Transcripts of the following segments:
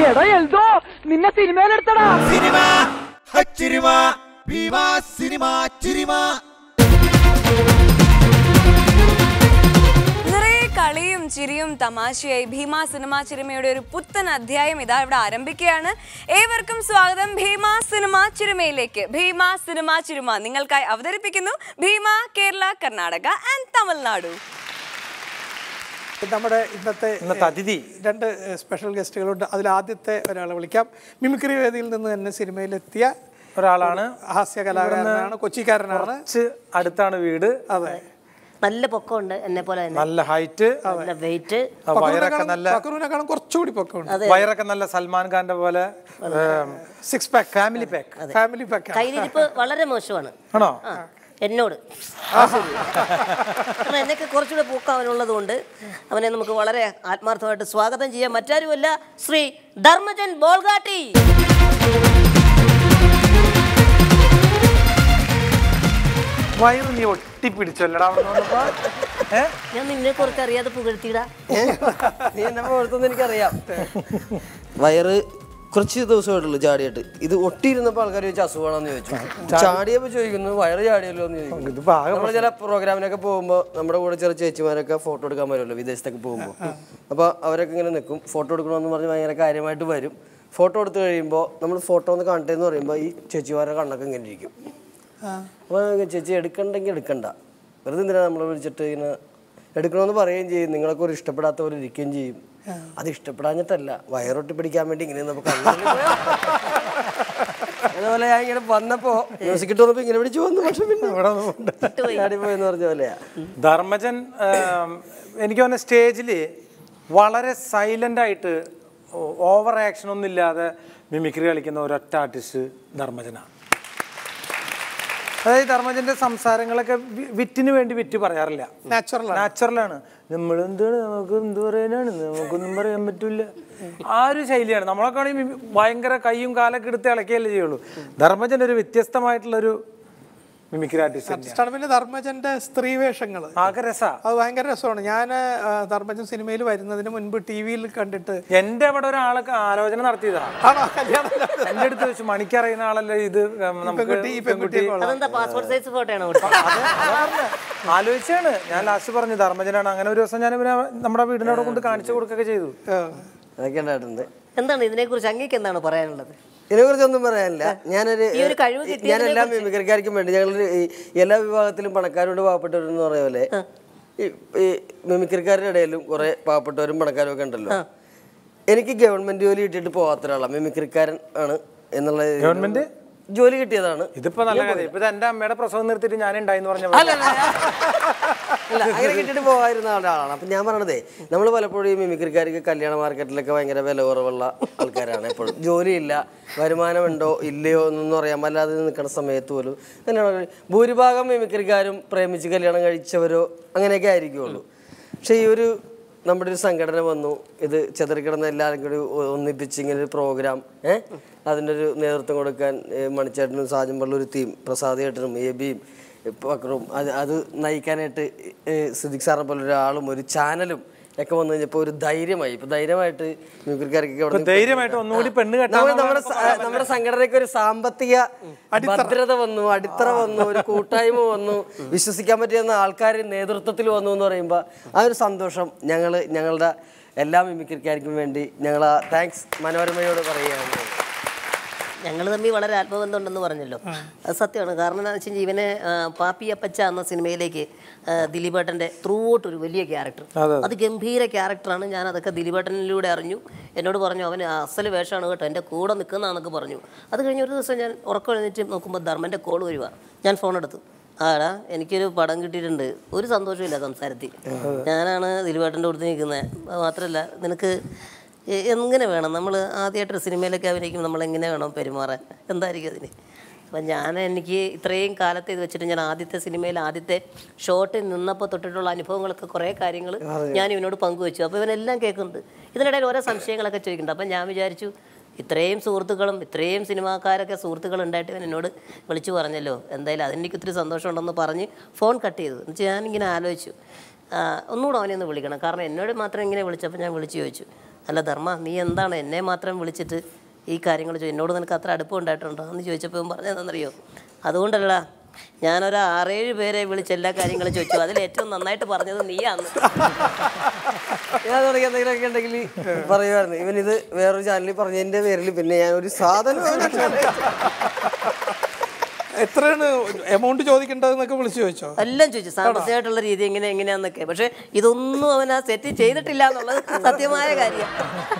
എടാ എൽദോ നിന്നെ സിനിമയിലെടുത്തടാ സിനിമ ഹച്ചിരിമ ഭീമ സിനിമ ചിരിമ നിറയെ കളിയും ചിരിയും തമാശയായി ഭീമ സിനിമ ചിരിമയുടെ ഒരു പുത്തൻ അധ്യായം ഇതാ ഇവിടെ ആരംഭിക്കുകയാണ് ഏവർക്കും സ്വാഗതം ഭീമ സിനിമ ചിരിമയിലേക്ക് ഭീമ സിനിമ ചിരിമ നിങ്ങൾക്കായി അവതരിപ്പിക്കുന്നു ഭീമ കേരള കർണാടക ആൻഡ് തമിഴ്നാടു നമ്മുടെ ഇന്നത്തെ ഇന്നത്തെ അതിഥി. രണ്ട് സ്പെഷ്യൽ ഗസ്റ്റുകളുണ്ട് അതിൽ ആദ്യത്തെ ഒരാളെ വിളിക്കാം മിമിക്രി വേദിയിൽ നിന്ന് തന്നെ സിനിമയിലെത്തിയ ഒരാളാണ് ഹാസ്യ കലാകാരനാണ് കൊച്ചിക്കാരനാണ് കുറച്ച് അടുത്താണ് വീട് അതെ നല്ല പൊക്കമുണ്ട് എന്നെ പോലെ തന്നെ നല്ല ഹൈറ്റ് നല്ല വെയിറ്റ് വയറൊക്കെ നല്ല പക്രൂനെക്കാളും കുറച്ചുകൂടി പൊക്കമുണ്ട് വയറൊക്കെ നല്ല സൽമാൻ ഖാന്റെ പോലെ six pack family pack family pack കയ്യിലിരിപ്പ് വളരെ മോശമാണ് ആണോ ആ എന്നോട് കാരണം എന്നൊക്കെ കുറച്ചുകൂടെ പൂക്കം അവനുള്ളത് കൊണ്ട് അവനെ നമുക്ക് വളരെ ആത്മാർത്ഥമായിട്ട് സ്വാഗതം ചെയ്യാം മറ്റാരുമല്ല ശ്രീ ധർമ്മജൻ ബോൾഗാട്ടി വയറ് നീ ഒട്ടിപ്പിടിച്ചല്ലടാ അവിടെ വന്നപ്പോ? ഏ? ഞാൻ നിന്നെ കുറിച്ച് അറിയാതെ പുകഴ്ത്തിയിടാ നീ എന്നെ പോലത്തൊന്നും എനിക്കറിയാം വയറ് കുറച്ച് ദിവസമായിട്ടുള്ളൂ ചാടിയിട്ട് ഇത് ഒട്ടിയിരുന്നപ്പോൾ ആൾക്കാർ ചോദിച്ചു അസുഖമാണെന്ന് ചോദിച്ചു ചാടിയപ്പോൾ ചോദിക്കുന്നു വയറ് ചാടിയല്ലോ എന്ന് ചോദിക്കുന്നു ഇതിപ്പോ ആകെ നമ്മൾ ചില പ്രോഗ്രാമിനൊക്കെ പോകുമ്പോൾ നമ്മുടെ കൂടെ ചെറിയ ചേച്ചിമാരൊക്കെ ഫോട്ടോ എടുക്കാൻ വരുമല്ലോ വിദേശത്തൊക്കെ പോകുമ്പോൾ അപ്പോൾ അവരൊക്കെ ഇങ്ങനെ നിൽക്കും ഫോട്ടോ എടുക്കണമെന്ന് പറഞ്ഞ് ഭയങ്കര കാര്യമായിട്ട് വരും ഫോട്ടോ എടുത്ത് കഴിയുമ്പോൾ നമ്മൾ ഫോട്ടോ ഒന്ന് കാണട്ടെ എന്ന് പറയുമ്പോൾ ഈ ചേച്ചിമാരുടെ കണ്ണൊക്കെ ഇങ്ങനെ ഇരിക്കും അപ്പോൾ ചേച്ചി എടുക്കണ്ടെങ്കിൽ എടുക്കണ്ട വെറുതെ എന്തിനാ നമ്മളെ വിളിച്ചിട്ട് ഇങ്ങനെ എടുക്കണമെന്ന് പറയുകയും ചെയ്യും നിങ്ങളൊക്കെ ഒരു ഇഷ്ടപ്പെടാത്തവർ ഇരിക്കുകയും ചെയ്യും അത് ഇഷ്ടപ്പെടാഞ്ഞിട്ടല്ല വയറൊട്ടി പിടിക്കാൻ വേണ്ടി ഇങ്ങനെ നമുക്ക് അതുപോലെ ഞാൻ ഇങ്ങനെ വന്നപ്പോ മ്യൂസിക് ഇട്ട് വന്നപ്പോ ഇങ്ങനെ പിടിച്ചു വന്നു പക്ഷെ പിന്നെ ചാടിപ്പോയെന്ന് പറഞ്ഞ പോലെയാ ധർമ്മജൻ ആം, എനിക്ക് തോന്നുന്ന സ്റ്റേജിൽ വളരെ സൈലന്റ് ആയിട്ട് ഓവർ ആക്ഷൻ ഒന്നും ഇല്ലാതെ മിമിക്രി കളിക്കുന്ന ഒരൊറ്റ ആർട്ടിസ്റ്റ് ധർമ്മജനാണ് അതായത് ധർമ്മജന്റെ സംസാരങ്ങളൊക്കെ വി- വിറ്റിന് വേണ്ടി വിറ്റ് പറയാറില്ല നാച്ചുറൽ നാച്ചുറലാണ് നമ്മൾ എന്താണ് നമുക്ക് എന്ത് പറയാനാണ് നമുക്കൊന്നും പറയാൻ പറ്റില്ല ആ ഒരു ശൈലിയാണ് നമ്മളൊക്കെ ആണെങ്കിൽ ഭയങ്കര കൈയും കാലൊക്കെ എടുത്ത് ഇളക്കിയല്ലേ ചെയ്യുള്ളൂ ധർമ്മജൻ ഒരു വ്യത്യസ്തമായിട്ടുള്ള ഒരു മിമിക്രി ആർട്ടിസ്റ്റ് ആർട്ടിസ്റ്റാണ് പിന്നെ ധർമ്മജന്റെ സ്ത്രീ വേഷങ്ങൾ ആകെ രസാ അത് ഭയങ്കര രസമാണ് ഞാൻ ധർമ്മജൻ സിനിമയിൽ വരുന്നതിന് മുൻപ് ടി വിയിൽ കണ്ടിട്ട് എന്റെ അവിടെ ഒരാളൊക്കെ ആലോചന നടത്തിയതാ ആണോ കല്യാണം എന്റെ അടുത്ത് വെച്ച് മണിക്കറിയുന്ന ആളല്ലേ ഇത് ഉം, നമുക്ക് പെൺകുട്ടി ഈ പെൺകുട്ടിയെ കൊള്ളാം അതെന്താ പാസ്പോർട്ട് സൈസ് ഫോട്ടോ ആണോ കൊടുത്തത് അതെ, അതാ പറഞ്ഞെ. ആലോചിച്ചാണ് ഞാൻ ലാസ്റ്റ് പറഞ്ഞു ധർമ്മജനാണ് അങ്ങനെ ഒരു ദിവസം ഞാൻ ഇവനെ നമ്മുടെ വീടിന്റെ അവിടെ കൊണ്ട് കാണിച്ചു കൊടുക്കുകയൊക്കെ ചെയ്തു അതൊക്കെ ഉണ്ടായിട്ടുണ്ട് എന്താണ് ഇതിനെക്കുറിച്ച് അങ്ങേക്ക് എന്താണ് പറയാനുള്ളത് ഇതിനെ കുറിച്ചൊന്നും പറയാനില്ല ഞാനൊരു ഈ ഒരു കഴിവ് കിട്ടിയതിനെ ഞാൻ എല്ലാ മിമിക്രിക്കാർക്കും വേണ്ടി ഞങ്ങൾ എല്ലാ വിഭാഗത്തിലും പണക്കാരോട് പാവപ്പെട്ടവരെന്ന് പറയുന്ന പോലെ ഈ ഈ മിമിക്രിക്കാരുടെ ഇടയിലും കുറെ പാവപ്പെട്ടവരും പണക്കാരും ഒക്കെ ഉണ്ടല്ലോ എനിക്ക് ഗവൺമെന്റ് ജോലി കിട്ടിയിട്ട് പോകാത്ത ഒരാളാണ് മിമിക്രിക്കാരൻ ആണ് എന്നുള്ള ഗവൺമെന്റ് ജോലി കിട്ടിയതാണ് ഇതിപ്പോ നല്ല കഥ ഇപ്പൊ ഇത് എന്റെ അമ്മയുടെ പ്രസവം നിർത്തിയിട്ട് ഞാൻ ഉണ്ടായിന്ന് പറഞ്ഞ അല്ല അങ്ങനെ കിട്ടിയിട്ട് പോകാതിരുന്ന ഒരാളാണ് അപ്പം ഞാൻ പറയണതേ നമ്മൾ പലപ്പോഴും ഈ മിമിക്രിക്കാർക്ക് കല്യാണ മാർക്കറ്റിലൊക്കെ ഭയങ്കര വില കുറവുള്ള ആൾക്കാരാണ് എപ്പോഴും ജോലിയില്ല വരുമാനമുണ്ടോ ഇല്ലയോ എന്നൊന്നും അറിയാൻ വല്ലാതെ നിൽക്കുന്ന സമയത്ത് പോലും തന്നെയാണ് ഭൂരിഭാഗം മിമിക്രിക്കാരും പ്രേമിച്ച് കല്യാണം കഴിച്ചവരോ അങ്ങനെയൊക്കെ ആയിരിക്കുള്ളൂ പക്ഷേ ഈ ഒരു നമ്മുടെ ഒരു സംഘടന വന്നു ഇത് ചെതറിക്കിടന്ന എല്ലാവരും കൂടി ഒ- ഒന്നിപ്പിച്ച് ഇങ്ങനെ ഒരു പ്രോഗ്രാം ഏഹ് അതിൻ്റെ ഒരു നേതൃത്വം കൊടുക്കാൻ ഏഹ് മണിച്ചേട്ടനും സാജൻ പള്ളൂരുത്തിയും പ്രസാദ് ചേട്ടനും എബിയും പക്രവും അത് അത് നയിക്കാനായിട്ട് ഏഹ് സിദ്ദിഖ് സാറിനെ പോലെ ഒരാളും ഒരു ചാനലും ഒക്കെ വന്നു കഴിഞ്ഞപ്പോൾ ഒരു ധൈര്യമായി ഇപ്പൊ ധൈര്യമായിട്ട് മ്യൂസിക്കാർക്കൊക്കെ അവിടെ നിന്ന് ധൈര്യമായിട്ട് ഒന്നുകൂടി പെണ്ണ് കെട്ടാൻ നമ്മുടെ നമ്മുടെ സ- നമ്മുടെ സംഘടനയ്ക്ക് ഒരു സാമ്പത്തിക ഭദ്രത വന്നു അടിത്തറ വന്നു ഒരു കൂട്ടായ്മ വന്നു വിശ്വസിക്കാൻ പറ്റിയെന്ന ആൾക്കാർ നേതൃത്വത്തിൽ വന്നു എന്ന് പറയുമ്പോൾ ആ ഒരു സന്തോഷം ഞങ്ങൾ ഞങ്ങളുടെ എല്ലാ മിമിക്രിക്കാർക്കും വേണ്ടി ഞങ്ങൾ ആ താങ്ക്സ് മനോരമയോട് പറയുകയാണ് ഞങ്ങൾ തമ്മിൽ വളരെ ആത്മബന്ധമുണ്ടെന്ന് പറഞ്ഞല്ലോ അത് സത്യമാണ് കാരണം എന്താണെന്ന് വെച്ച് കഴിഞ്ഞാൽ ഇവനെ ആ, പാപ്പി അപ്പച്ച എന്ന സിനിമയിലേക്ക് ആ, ദിലീപേട്ടൻ്റെ ത്രൂ ഔട്ട് ഒരു വലിയ ക്യാരക്ടർ അത് ഗംഭീര ക്യാരക്ടറാണ് ഞാൻ അതൊക്കെ ദിലീപേട്ടനിലൂടെ അറിഞ്ഞു എന്നോട് പറഞ്ഞു അവന് അസൽ വേഷമാണ് കേട്ടോ എൻ്റെ കൂടെ നിൽക്കുന്നതാണെന്നൊക്കെ പറഞ്ഞു അത് കഴിഞ്ഞ് ഒരു ദിവസം ഞാൻ ഉറക്കം എഴുന്നേറ്റ് നോക്കുമ്പോൾ ധർമ്മൻ്റെ കോൾ വരുക ഞാൻ ഫോൺ എടുത്തു ആടാ എനിക്കൊരു പടം കിട്ടിയിട്ടുണ്ട് ഒരു സന്തോഷമില്ല സംസാരത്തിൽ ഞാനാണ് ദിലീപേട്ടൻ്റെ അടുത്ത് നിൽക്കുന്നത് മാത്രമല്ല നിനക്ക് എ- എങ്ങനെ വേണം നമ്മൾ ആദ്യമായിട്ടൊരു സിനിമയിലൊക്കെ അഭിനയിക്കുമ്പോൾ നമ്മൾ എങ്ങനെ വേണം പെരുമാറാൻ എന്തായിരിക്കും അതിന് അപ്പം ഞാൻ എനിക്ക് ഇത്രയും കാലത്തെ ഇത് വെച്ചിട്ട് ഞാൻ ആദ്യത്തെ സിനിമയിൽ ആദ്യത്തെ ഷോട്ടിൽ നിന്നപ്പോൾ തൊട്ടിട്ടുള്ള അനുഭവങ്ങളൊക്കെ കുറേ കാര്യങ്ങൾ ഞാൻ ഇവനോട് പങ്കുവെച്ചു അപ്പോൾ ഇവനെല്ലാം കേൾക്കുന്നുണ്ട് ഇതിനിടയിൽ ഓരോ സംശയങ്ങളൊക്കെ ചോദിക്കുന്നുണ്ട് അപ്പം ഞാൻ വിചാരിച്ചു ഇത്രയും സുഹൃത്തുക്കളും ഇത്രയും സിനിമാക്കാരൊക്കെ സുഹൃത്തുക്കൾ ഉണ്ടായിട്ട് ഇവൻ എന്നോട് വിളിച്ചു പറഞ്ഞല്ലോ എന്തായാലും അതെനിക്ക് ഒത്തിരി സന്തോഷമുണ്ടെന്ന് പറഞ്ഞ് ഫോൺ കട്ട് ചെയ്തു എന്ന് വെച്ചാൽ ഞാനിങ്ങനെ ആലോചിച്ചു ആ, ഒന്നുകൂടെ അവനെ ഒന്ന് വിളിക്കണം കാരണം എന്നോട് മാത്രം ഇങ്ങനെ വിളിച്ചപ്പോൾ ഞാൻ വിളിച്ചു ചോദിച്ചു അല്ല ധർമ്മ നീ എന്താണ് എന്നെ മാത്രം വിളിച്ചിട്ട് ഈ കാര്യങ്ങൾ ചോ എന്നോട് നിനക്ക് അത്ര അടുപ്പം ഉണ്ടായിട്ടുണ്ടോ എന്ന് ചോദിച്ചപ്പോൾ ഇവൻ പറഞ്ഞതെന്നറിയോ അതുകൊണ്ടല്ല ഞാനൊരു ആറേഴ് പേരെ വിളിച്ച് എല്ലാ കാര്യങ്ങളും ചോദിച്ചു അതിൽ ഏറ്റവും നന്നായിട്ട് പറഞ്ഞത് നീയാന്ന് ഞാൻ തുടങ്ങി എന്തെങ്കിലുമൊക്കെ ഉണ്ടെങ്കിൽ പറയുമായിരുന്നു ഇവൻ ഇത് വേറൊരു ചാനലിൽ പറഞ്ഞതിന്റെ പേരിൽ പിന്നെ ഞാൻ ഒരു സാധനം എത്രയാണ് എമൗണ്ട് ചോദിക്കേണ്ടതെന്നൊക്കെ വിളിച്ചു ചോദിച്ചോ എല്ലാം ചോദിച്ചു സാമ്പത്തികമായിട്ടുള്ള രീതി എങ്ങനെ എങ്ങനെയാന്നൊക്കെ പക്ഷെ ഇതൊന്നും അവൻ ആ സെറ്റ് ചെയ്തിട്ടില്ല എന്നുള്ളത് സത്യമായ കാര്യമാണ്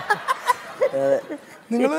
നിങ്ങൾ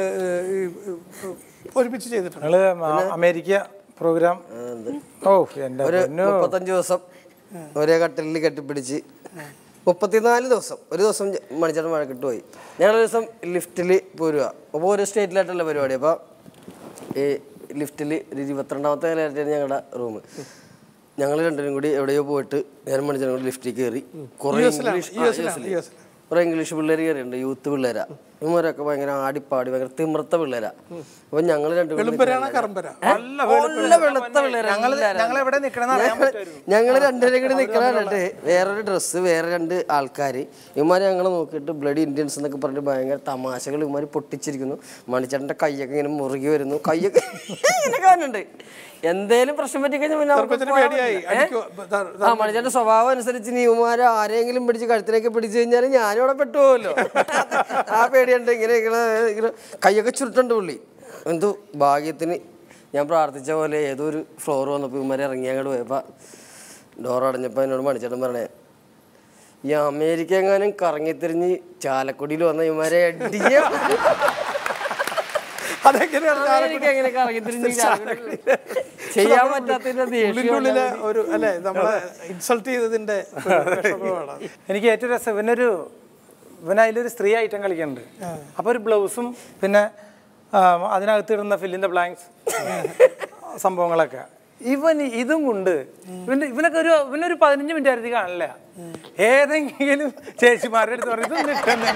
ഒരുമിച്ച് ചെയ്തിട്ടുണ്ട് ഞങ്ങള് മ- അമേരിക്ക പ്രോഗ്രാം ഓ എൻ്റെ ഒരു പൊന്നോ. മുപ്പത്തഞ്ച് ദിവസം ഒരേ കട്ടിലിൽ കെട്ടിപ്പിടിച്ച് മുപ്പത്തിനാല് ദിവസം ഒരു ദിവസം മണിച്ചേട്ടൻ മഴക്കിട്ട് പോയി ഞങ്ങളൊരു ദിവസം ലിഫ്റ്റിൽ പോരുക അപ്പോൾ ഓരോ സ്റ്റേറ്റിലായിട്ടുള്ള പരിപാടി അപ്പോൾ ഈ ലിഫ്റ്റിൽ ഒരു ഇരുപത്തിരണ്ടാമത്തെ നിലയായിട്ടാണ് ഞങ്ങളുടെ റൂം ഞങ്ങൾ രണ്ടുപേരും കൂടി എവിടെയോ പോയിട്ട് ഞാൻ മണിച്ചേട്ടൻ കൂടി ലിഫ്റ്റിൽ കയറി കുറേ ഇംഗ്ലീഷ് ആ, US ല്. കുറേ ഇംഗ്ലീഷ് പിള്ളേർ കയറിയുണ്ട് യൂത്ത് പിള്ളേരാ ഇവന്മാരൊക്കെ ഭയങ്കര ആടിപ്പാടി ഭയങ്കര തിമിർത്ത പിള്ളേരാ അപ്പൊ ഞങ്ങൾ രണ്ടുപേരും വെളുമ്പരാണോ കറമ്പര നല്ല നല്ല വെളുത്ത പിള്ളേരാ ഞങ്ങള് എല്ലാവരും. ഞങ്ങൾ എവിടെ നിൽക്കണമെന്ന് അറിയാൻ പറ്റുമായിരുന്നു ഞങ്ങൾ രണ്ടുപേരും കൂടി നിൽക്കണായിട്ട് വേറൊരു ഡ്രസ്സ് വേറെ രണ്ട് ആൾക്കാർ ഇവന്മാർ ഞങ്ങളെ നോക്കിയിട്ട് ബ്ലഡ് ഇന്ത്യൻസ് എന്നൊക്കെ പറഞ്ഞിട്ട് ഭയങ്കര തമാശകൾ ഇവന്മാർ പൊട്ടിച്ചിരിക്കുന്നു മണിച്ചേട്ടൻ്റെ കൈയൊക്കെ ഇങ്ങനെ മുറുകി വരുന്നു കൈയൊക്കെ ഇങ്ങനെ കാണുന്നുണ്ട് എന്തേലും പ്രശ്നം പറ്റി കഴിഞ്ഞാൽ പിന്നെ അവർക്ക് ചെറുപ്പത്തിന് പോയാ പേടിയായി. മതി. ഏ? അടിക്കോ- ധ- ആ മണിച്ചേട്ടൻ്റെ സ്വഭാവം അനുസരിച്ച് നീ ഇവന്മാരെ ആരെങ്കിലും പിടിച്ച് കഴുത്തിലേക്ക് പിടിച്ചു കഴിഞ്ഞാൽ ഞാനും അവിടെ പെട്ടുപോകല്ലോ ആ പേടിയുണ്ട് ഇങ്ങനെ ഇങ്ങനെ ഇങ്ങനെ കൈയൊക്കെ ചുരുട്ടുണ്ട് പുള്ളി എന്തോ ഭാഗ്യത്തിന് ഞാൻ പ്രാർത്ഥിച്ച പോലെ ഏതോ ഒരു ഫ്ലോർ വന്നപ്പോൾ ഇവന്മാരെ ഇറങ്ങി അങ്ങോട്ട് പോയപ്പോൾ ഡോർ അടഞ്ഞപ്പോൾ എന്നോട് മണിച്ചേട്ടൻ പറഞ്ഞേ ഈ അമേരിക്ക എങ്ങാനും കറങ്ങിത്തിരിഞ്ഞ് ചാലക്കുടിയിൽ വന്ന ഇവന്മാരെ അടിയ അതെങ്ങനെയാണ് അമേരിക്ക എങ്ങനെ കറങ്ങിത്തിരിഞ്ഞ് ചാലക്കുടിയിൽ ചെയ്യാൻ പറ്റാത്തതിന്റെ ഉള്ളിൻ്റെ ദേഷ്യം ഉള്ളിലെ ഒരു അല്ലെ നമ്മളെ ഇൻസൾട്ട് ചെയ്തതിന്റെ ഒരു വിഷമമാണ് അത്. എനിക്ക് ഏറ്റവും രസം ഇവനൊരു ഇവൻ അതിലൊരു സ്ത്രീ ഐറ്റം കളിക്കുന്നുണ്ട് അപ്പോൾ ഒരു ബ്ലൗസും പിന്നെ ആ, അതിനകത്ത് ഇടുന്ന ഫില്ലിൻ്റെ ബ്ലാങ്ക്സ് സംഭവങ്ങളൊക്കെ ഇവൻ ഇതും കൊണ്ട് ഇവൻ്റെ ഇവനൊക്കെ ഒരു ഇവനൊരു പതിനഞ്ച് മിനിറ്റ് ആയിരുന്നു കാണില്ല ഏതെങ്കിലും ചേച്ചിമാരുടെ അടുത്ത് പറഞ്ഞു ഇതൊന്നും ഇട്ടെന്നെ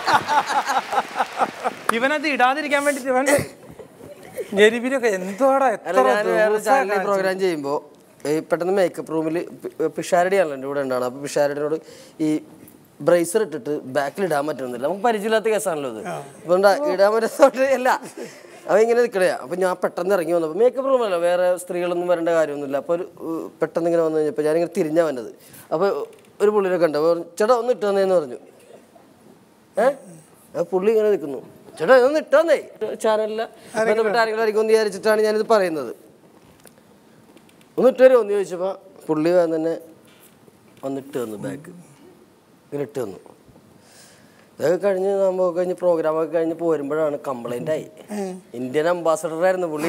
ഇവനത് ഇടാതിരിക്കാൻ വേണ്ടിട്ട് ഇവൻ ഞെരിവിലൊക്കെ എന്തോടാ അല്ല എത്ര ഞാൻ വേറെ ദിവസാ ചാനലിൽ കാണിച്ചത്. പ്രോഗ്രാം ചെയ്യുമ്പോൾ ഈ പെട്ടെന്ന് മേക്കപ്പ് റൂമിൽ പിഷാരടിയാണല്ലോ എൻ്റെ കൂടെ ഉണ്ടാണ് അപ്പോൾ പിഷാരടിനോട് ഈ ബ്രേസർ ഇട്ടിട്ട് ബാക്കിൽ ഇടാൻ പറ്റുന്നില്ല നമുക്ക് പരിചയമില്ലാത്ത കേസാണല്ലോ ഇത് അപ്പോൾ എന്താ ഇടാൻ പറ്റുന്നതുകൊണ്ട് അല്ല അവ ഇങ്ങനെ നിൽക്കണയാ അപ്പോൾ ഞാൻ പെട്ടെന്ന് ഇറങ്ങി വന്നപ്പോൾ മേക്കപ്പ് റൂമല്ല വേറെ സ്ത്രീകളൊന്നും വരേണ്ട കാര്യമൊന്നുമില്ല അപ്പോൾ ഒരു ഏഹ്, പെട്ടെന്ന് ഇങ്ങനെ വന്നു കഴിഞ്ഞപ്പോൾ ഞാനിങ്ങനെ തിരിഞ്ഞാ വന്നത് അപ്പോൾ ഒരു പുള്ളിനെ കണ്ടു അപ്പോൾ പറഞ്ഞു, ചേട്ടാ ഒന്ന് ഇട്ട് തന്നേന്ന് പറഞ്ഞു ഏഹ് ആ പുള്ളി ഇങ്ങനെ നിൽക്കുന്നു ചേട്ടാ ഇതൊന്ന് ഇട്ടാന്നേ ചാനലിൽ ബന്ധപ്പെട്ട ആരെങ്കിലും ആയിരിക്കും എന്ന് വിചാരിച്ചിട്ടാണ് ഞാനിത് പറയുന്നത് ഒന്ന് ഇട്ട് തരുമോ എന്ന് ചോദിച്ചപ്പോൾ പുള്ളി വന്ന് തന്നെ വന്നിട്ട് തന്നു ബാഗ് ഇങ്ങനെ ഇട്ട് തന്നു ഇതൊക്കെ കഴിഞ്ഞ് സംഭവം കഴിഞ്ഞ് പ്രോഗ്രാമൊക്കെ കഴിഞ്ഞ് പോരുമ്പോഴാണ് കംപ്ലൈൻ്റ് ആയി ഇന്ത്യൻ അംബാസഡർ ആയിരുന്നു പുള്ളി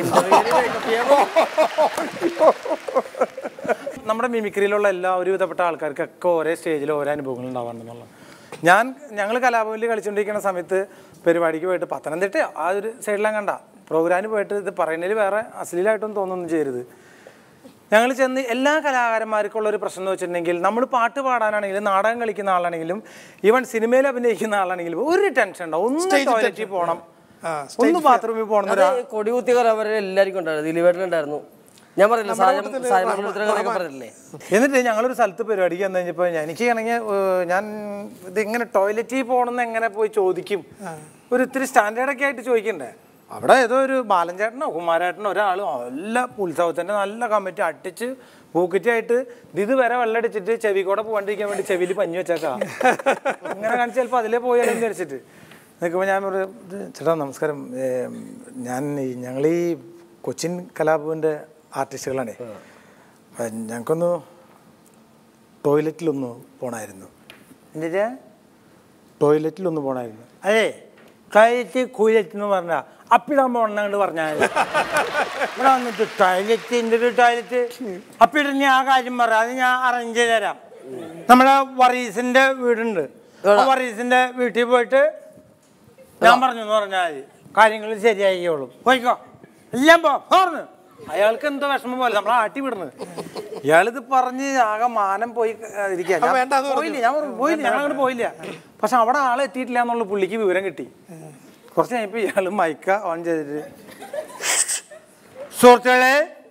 നമ്മുടെ മിമിക്രിയിലുള്ള എല്ലാ ഒരുവിധപ്പെട്ട ആൾക്കാർക്കൊക്കെ ഒരേ സ്റ്റേജിൽ ഓരോ അനുഭവങ്ങൾ ഉണ്ടാവാറുണ്ടെന്നുള്ളത് ഞാൻ ഞങ്ങൾ കലാഭവനിൽ കളിച്ചുകൊണ്ടിരിക്കുന്ന സമയത്ത് പരിപാടിക്ക് പോയിട്ട് പത്തനംതിട്ട ആ ഒരു സൈഡിലാൻ കണ്ട പ്രോഗ്രാമിന് പോയിട്ട് ഇത് പറയുന്നതിൽ വേറെ അശ്ലീലമായിട്ടൊന്നും തോന്നുന്നു ചെയ്യരുത് ഞങ്ങൾ ചെന്ന് എല്ലാ കലാകാരന്മാർക്കുള്ള ഒരു പ്രശ്നം എന്ന് വെച്ചിട്ടുണ്ടെങ്കിൽ നമ്മൾ പാട്ട് പാടാനാണെങ്കിലും നാടകം കളിക്കുന്ന ആളാണെങ്കിലും ഈവൻ സിനിമയിൽ അഭിനയിക്കുന്ന ആളാണെങ്കിലും ഒരു ടെൻഷൻ ഉണ്ടാവും ഒന്ന് ടോയ്ലറ്റിൽ പോകണം ഒന്ന് ബാത്റൂമിൽ പോകണം എന്നൊരു അത് കൊടി കുത്തി കലാപരം എല്ലാവർക്കും ഉണ്ടായിരുന്നു ദിലീപേട്ടനുണ്ടായിരുന്നു ഞാൻ പറഞ്ഞില്ല സായം സായമംഗലത്തിനൊക്കെ പറഞ്ഞില്ലേ എന്നിട്ട് ഞങ്ങളൊരു സ്ഥലത്ത് പരിപാടിക്ക് വന്നു കഴിഞ്ഞപ്പോൾ എനിക്ക് ആണെങ്കിൽ ഞാൻ ഇത് എങ്ങനെ ടോയ്ലറ്റിൽ പോകണമെന്ന് എങ്ങനെ പോയി ചോദിക്കും ഒരു ഇത്തിരി സ്റ്റാൻഡേർഡൊക്കെ ആയിട്ട് ചോദിക്കണ്ടേ അവിടെ ഏതോ ഒരു ബാലൻചേട്ടനോ കുമാരേട്ടനോ ഒരാളും എല്ലാ ഉത്സവത്തിൻ്റെ നല്ല കമ്മിറ്റി അട്ടിച്ച് പൂക്കിറ്റായിട്ട് ഇത് വരെ വെള്ളടിച്ചിട്ട് ചെവി കൂടെ പോകാണ്ടിരിക്കാൻ വേണ്ടി ചെവിയിൽ പഞ്ഞു വെച്ചേക്കാം ഇങ്ങനെ കാണിച്ച് ചിലപ്പോൾ അതിലേ പോയാലും വിചാരിച്ചിട്ട് നിൽക്കുമ്പോൾ ഞാൻ പറയും "ഇത് ചേട്ടാ നമസ്കാരം ഏ, ഞാൻ ഈ ഞങ്ങൾ ഈ കൊച്ചിൻ കലാഭവൻ്റെ ആർട്ടിസ്റ്റുകളാണേ അപ്പം ഞങ്ങൾക്കൊന്ന് ടോയ്ലറ്റിലൊന്ന് പോണായിരുന്നു എന്നിട്ട് ടോയ്ലറ്റിലൊന്ന് പോണായിരുന്നു അതെ ടോയ്ലറ്റ് കൂലറ്റ് എന്ന് പറഞ്ഞാൽ അപ്പിടാൻ പോണെന്നങ്ങോട്ട് പറഞ്ഞാൽ ഇവിടെ വന്നിട്ട് ടോയ്ലറ്റ് എൻ്റെ ഒരു ടോയ്ലറ്റ് അപ്പിട ആ കാര്യം പറ അത് ഞാൻ അറേഞ്ച് ചെയ്ത് തരാം നമ്മുടെ വറീസിന്റെ വീടുണ്ട് ആ വറീസിന്റെ വീട്ടിൽ പോയിട്ട് ഞാൻ പറഞ്ഞു എന്ന് പറഞ്ഞാൽ മതി കാര്യങ്ങൾ ശരിയായിക്കോളും പോയിക്കോ എല്ലാം പോ പറഞ്ഞു അയാൾക്ക് എന്തോ വിഷമം പോലെ നമ്മളെ ആട്ടി വിടുന്നത് ഇയാളിത് പറഞ്ഞ് ആകെ മാനം പോയി ഏഹ്, ഇരിക്കാ. ഞാൻ വേണ്ട എന്ന് പോയില്ല ഞാൻ പറഞ്ഞു, പോയില്ല ഞങ്ങൾ അങ്ങോട്ട് പോയില്ല പക്ഷെ അവിടെ ആളെ എത്തിയിട്ടില്ല എന്നുള്ള പുള്ളിക്ക് വിവരം കിട്ടി കുറച്ച് കഴിഞ്ഞപ്പോൾ ഇയാൾ മൈക്ക ഓൺ ചെയ്തിട്ട് സുഹൃത്തുക്കളെ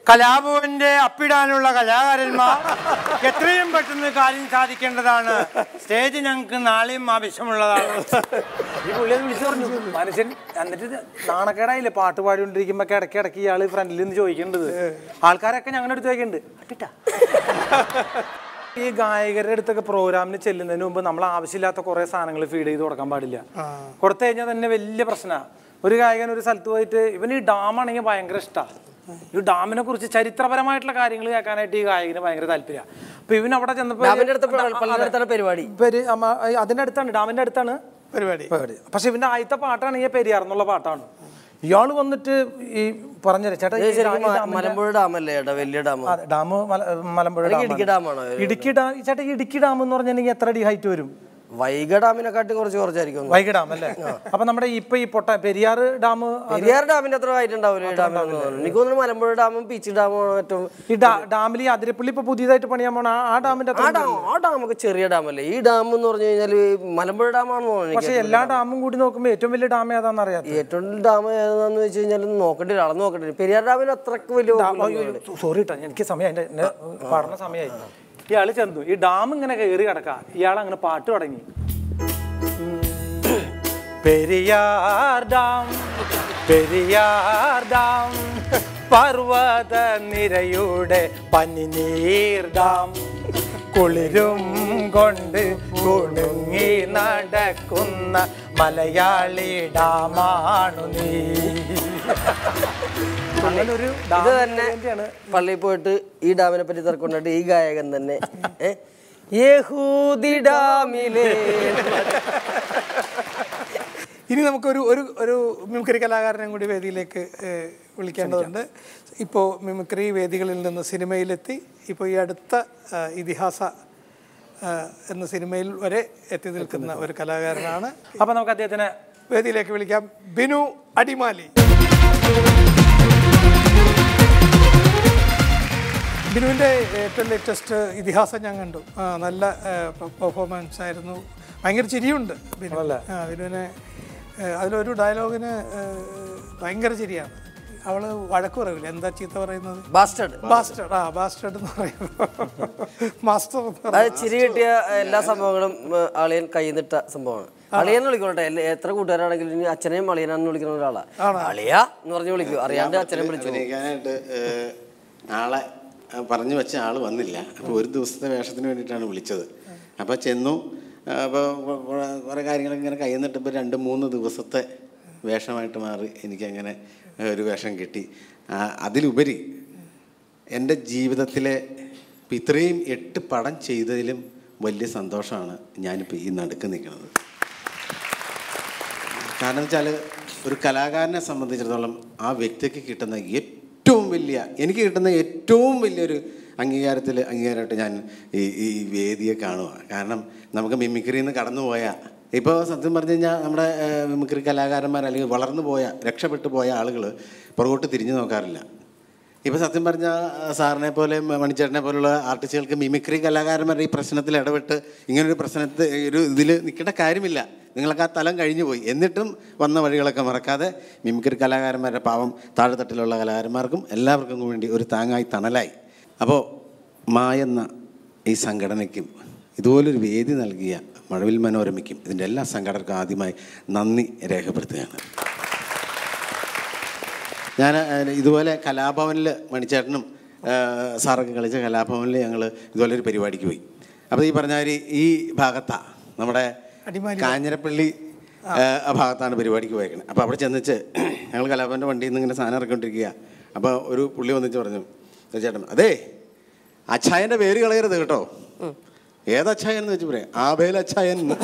കലാഭവന്റെ അപ്പിടാനുള്ള കലാകാരന്മാർ എത്രയും പെട്ടെന്ന് കാര്യം സാധിക്കേണ്ടതാണ് സ്റ്റേജ് ഞങ്ങൾക്ക് നാളെയും ആവശ്യമുള്ളതാണ് ഈ പുള്ളിയെ വിളിച്ചു പറഞ്ഞു മനുഷ്യൻ എന്നിട്ട് ഇത് നാണക്കേടായില്ലേ പാട്ട് പാടിക്കൊണ്ടിരിക്കുമ്പോ ഇടയ്ക്ക് ഇടയ്ക്ക് ഇയാള് ഫ്രണ്ടിൽ നിന്ന് ചോദിക്കേണ്ടത് ആൾക്കാരൊക്കെ ഞങ്ങളുടെ അടുത്ത് ചോദിക്കുന്നുണ്ട് അട്ടിട്ടാ ഈ ഗായകരുടെ അടുത്തൊക്കെ പ്രോഗ്രാമിന് ചെല്ലുന്നതിന് മുമ്പ് നമ്മൾ ആവശ്യമില്ലാത്ത കുറെ സാധനങ്ങൾ ഫീഡ് ചെയ്ത് കൊടുക്കാൻ പാടില്ല കൊടുത്തു കഴിഞ്ഞാൽ തന്നെ വലിയ പ്രശ്നമാണ് ഒരു ഗായകൻ ഒരു സ്ഥലത്ത് പോയിട്ട് ഇവൻ ഈ ഡാം ആണെങ്കിൽ ഭയങ്കര ഇഷ്ടമാണ് ഈ ഡാമിനെ കുറിച്ച് ചരിത്രപരമായിട്ടുള്ള കാര്യങ്ങൾ കേൾക്കാനായിട്ട് ഈ ഗായകന് ഭയങ്കര താല്പര്യമാണ് അപ്പൊ ഇവൻ അവിടെ ചെന്നപ്പോ ഡാമിന്റെ അടുത്ത് പള്ളിയുടെ അടുത്താണ് പരിപാടി പെരി- അമ്മ- അതിന്റെ അടുത്താണ് ഡാമിന്റെ അടുത്താണ് പരിപാടി പരിപാടി പക്ഷെ ഇവന്റെ ആദ്യത്തെ പാട്ടാണെങ്കിൽ പെരിയാർ എന്നുള്ള പാട്ടാണ് ഇയാള് വന്നിട്ട് ഈ പറഞ്ഞത് ചേട്ടാ ഈ ഇത് ശരിക്കും ഈ മ- ഡാമിന്റെ- മലമ്പുഴ ഡാമല്ലേ ഏട്ടാ വലിയ ഡാം അതെ, ഡാം മല- മലമ്പുഴ അല്ലെങ്കിൽ ഡാമാണ്. ഇടുക്കി ഡാമാണോ? ഇടുക്കി ഡാം ചേട്ടാ ഈ ഇടുക്കി ഡാം എന്ന് പറഞ്ഞിട്ടുണ്ടെങ്കിൽ എത്ര അടി ഹൈറ്റ് വരും വൈഗ ഡാമിനെക്കാട്ടി കുറച്ച് കുറച്ചായിരിക്കും വൈഗ ഡാം അല്ലേ അപ്പൊ നമ്മുടെ ഇപ്പൊ ഈ പൊട്ട പെരിയാർ ഡാം പെരിയാർ ഡാമിന്റെ അത്ര ഹൈറ്റ് ഉണ്ടാവില്ല ഈ ഡാമിന് എനിക്ക് തോന്നുന്നു മലമ്പുഴ ഡാമും പീച്ച് ഡാമും ഏറ്റവും ഈ ഡാ- ഡാമിൽ ഈ അതിരപ്പള്ളി ഇപ്പൊ പുതിയതായിട്ട് പണിയാൻ പോണ ആ- ആ ഡാമിന്റെ ആ ഡാം ആ ഡാമൊക്കെ ചെറിയ ഡാമല്ലേ ഈ ഡാം എന്ന് പറഞ്ഞു കഴിഞ്ഞാൽ മലമ്പുഴ ഡാമാണെന്ന് തോന്നുന്നു പക്ഷെ എനിക്ക് എല്ലാ ഡാമും കൂടി നോക്കുമ്പോ ഏറ്റവും വലിയ ഡാം ഏതാന്ന് അറിയാത്ത ഏറ്റവും വലിയ ഡാം ഏതാന്ന് വെച്ച് കഴിഞ്ഞാൽ നോക്കേണ്ടി വരും അളന്ന് നോക്കേണ്ടി വരും പെരിയാർ ഡാമിന് അത്രക്ക് വലിയ കുഴപ്പമില്ല. സോറി കേട്ടോ എനിക്ക് സമയം എന്റെ എന്നെ പഠന സമയമായി ഇയാള് ചെന്നു ഈ ഡാം ഇങ്ങനെ കയറി കിടക്ക ഇയാൾ അങ്ങനെ പാട്ട് തുടങ്ങി പെരിയാർ ഡാം പെരിയാർ ഡാം പർവ്വത നിരയുടെ പനിനീർ ഡാം കുളിരും കൊണ്ട് കുണുങ്ങി നടക്കുന്ന മലയാളി ഡാമാണു നീ അങ്ങനൊരു ഇത് ഡാമിന് തന്നെ വേണ്ടിയാണ് പള്ളിയിൽ പോയിട്ട് ഈ ഡാമിനെ പറ്റി തിരക്കൊണ്ടിട്ട് ഈ ഗായകൻ തന്നെ ഏ, യഹൂദി ഡാമിലെ ഇനി നമുക്കൊരു ഒരു ഒരു മിമിക്രി കലാകാരനെ കൂടി വേദിയിലേക്ക് ഏഹ്, വിളിക്കേണ്ടതുണ്ട് ഇപ്പോൾ മിമിക്രി വേദികളിൽ നിന്ന് സിനിമയിലെത്തി ഇപ്പോൾ ഈ അടുത്ത ആ, ഇതിഹാസ ആ, എന്ന സിനിമയിൽ വരെ എത്തി നിൽക്കുന്ന ഒരു കലാകാരനാണ് അപ്പൊ നമുക്ക് അദ്ദേഹത്തിന് വേദിയിലേക്ക് വിളിക്കാം ബിനു അടിമാലി ബിനുവിൻ്റെ ഏറ്റവും ലേറ്റസ്റ്റ് ഇതിഹാസം ഞാൻ കണ്ടു ആ, നല്ല പെർഫോമൻസ് ആയിരുന്നു ഭയങ്കര ചിരിയുണ്ട് ബിനു ആ ബിനുവിനെ ഏ, അതിലൊരു ഡയലോഗിന് ഏ, ഭയങ്കര ചിരിയാണ് അവള് വഴക്ക് പറയില്ല എന്താ ചീത്ത പറയുന്നത് ബാസ്റ്റഡ് ബാസ്റ്റഡ് ആ ബാസ്റ്റഡ് എന്ന് പറയുമ്പോൾ മാസ്റ്റർ എന്ന് പറയും അതായത് ചിരി കിട്ടിയ എല്ലാ സംഭവങ്ങളും ഏ, അളിയൻ കൈ നിട്ട സംഭവമാണ് അളിയൻ എന്ന് വിളിക്കോട്ടെ എല്ലാ- എത്ര കൂട്ടുകാരാണെങ്കിലും ഇനി അച്ഛനെയും അളിയനാന്ന് വിളിക്കുന്ന ഒരാളാ അളിയ എന്ന് പറഞ്ഞ് വിളിക്കും അറിയാണ്ട് അച്ഛനെ വിളിച്ചു അഭിനയിക്കാനായിട്ട് ഏഹ്, ആളെ ആ, പറഞ്ഞു വെച്ച ആൾ വന്നില്ല അപ്പോൾ ഒരു ദിവസത്തെ വേഷത്തിന് വേണ്ടിയിട്ടാണ് വിളിച്ചത് അപ്പോൾ ചെന്നു അപ്പോൾ കുറേ കാര്യങ്ങൾ ഇങ്ങനെ കയ്യിൽ നിന്നിട്ടപ്പോൾ രണ്ട് മൂന്ന് ദിവസത്തെ വേഷമായിട്ട് മാറി എനിക്കങ്ങനെ ഏഹ്, ഒരു വേഷം കിട്ടി ആ, അതിലുപരി എൻ്റെ ജീവിതത്തിലെ ഇപ്പം ഇത്രയും എട്ട് പടം ചെയ്തതിലും വലിയ സന്തോഷമാണ് ഞാനിപ്പോൾ ഈ നടുക്ക് നിൽക്കുന്നത് കാരണം വെച്ചാൽ ഒരു കലാകാരനെ സംബന്ധിച്ചിടത്തോളം ആ വ്യക്തിക്ക് കിട്ടുന്ന ഏറ്റവും വലിയ എനിക്ക് കിട്ടുന്ന ഏറ്റവും വലിയൊരു അംഗീകാരത്തിൽ അംഗീകാരമായിട്ട് ഞാൻ ഈ ഈ വേദിയെ കാണുക കാരണം നമുക്ക് മിമിക്രിയിൽ നിന്ന് കടന്നുപോയ ഇപ്പോൾ സത്യം പറഞ്ഞു കഴിഞ്ഞാൽ നമ്മുടെ ഏഹ്, മിമിക്രി കലാകാരന്മാർ അല്ലെങ്കിൽ വളർന്നു പോയ രക്ഷപ്പെട്ടു പോയ ആളുകൾ പുറകോട്ട് തിരിഞ്ഞു നോക്കാറില്ല ഇപ്പോൾ സത്യം പറഞ്ഞാൽ സാറിനെ പോലെ മണിച്ചേട്ടനെ പോലുള്ള ആർട്ടിസ്റ്റുകൾക്ക് മിമിക്രി കലാകാരന്മാരുടെ ഈ പ്രശ്നത്തിൽ ഇടപെട്ട് ഇങ്ങനൊരു പ്രശ്നത്തിൽ ഒരു ഇതിൽ നിൽക്കേണ്ട കാര്യമില്ല നിങ്ങളൊക്കെ ആ തലം കഴിഞ്ഞു പോയി എന്നിട്ടും വന്ന വഴികളൊക്കെ മറക്കാതെ മിമിക്രി കലാകാരന്മാരുടെ പാവം താഴെത്തട്ടിലുള്ള കലാകാരന്മാർക്കും എല്ലാവർക്കും വേണ്ടി ഒരു താങ്ങായി തണലായി അപ്പോൾ മായെന്ന ഈ സംഘടനയ്ക്കും ഇതുപോലൊരു വേദി നൽകിയ മഴവിൽ മനോരമയ്ക്കും ഇതിൻ്റെ എല്ലാ സംഘടനർക്കും ആദ്യമായി നന്ദി രേഖപ്പെടുത്തുകയാണ് ഞാൻ ഇതുപോലെ കലാഭവനിൽ മണിച്ചേട്ടനും ആ, സാറൊക്കെ കളിച്ച കലാഭവനിൽ ഞങ്ങൾ ഇതുപോലെ ഒരു പരിപാടിക്ക് പോയി അപ്പോൾ ഈ പറഞ്ഞ മാതിരി ഈ ഭാഗത്താണ് നമ്മുടെ കാഞ്ഞിരപ്പള്ളി ആ, ആ ഭാഗത്താണ് പരിപാടിക്ക് പോയേക്കുന്നത് അപ്പോൾ അവിടെ ചെന്നിച്ച് ഞങ്ങൾ കലാഭവൻ്റെ വണ്ടിയിൽ നിന്ന് ഇങ്ങനെ സാധനം ഇറക്കിക്കൊണ്ടിരിക്കുക അപ്പോൾ ഒരു പുള്ളി വന്നിച്ച് പറഞ്ഞു ചേട്ടൻ അതേ അച്ചായൻ്റെ പേര് കളയരുത് കേട്ടോ ഏതച്ചായൻ എന്ന് വെച്ച് പറയാം ആബേൽ അച്ചായൻ എന്ന്.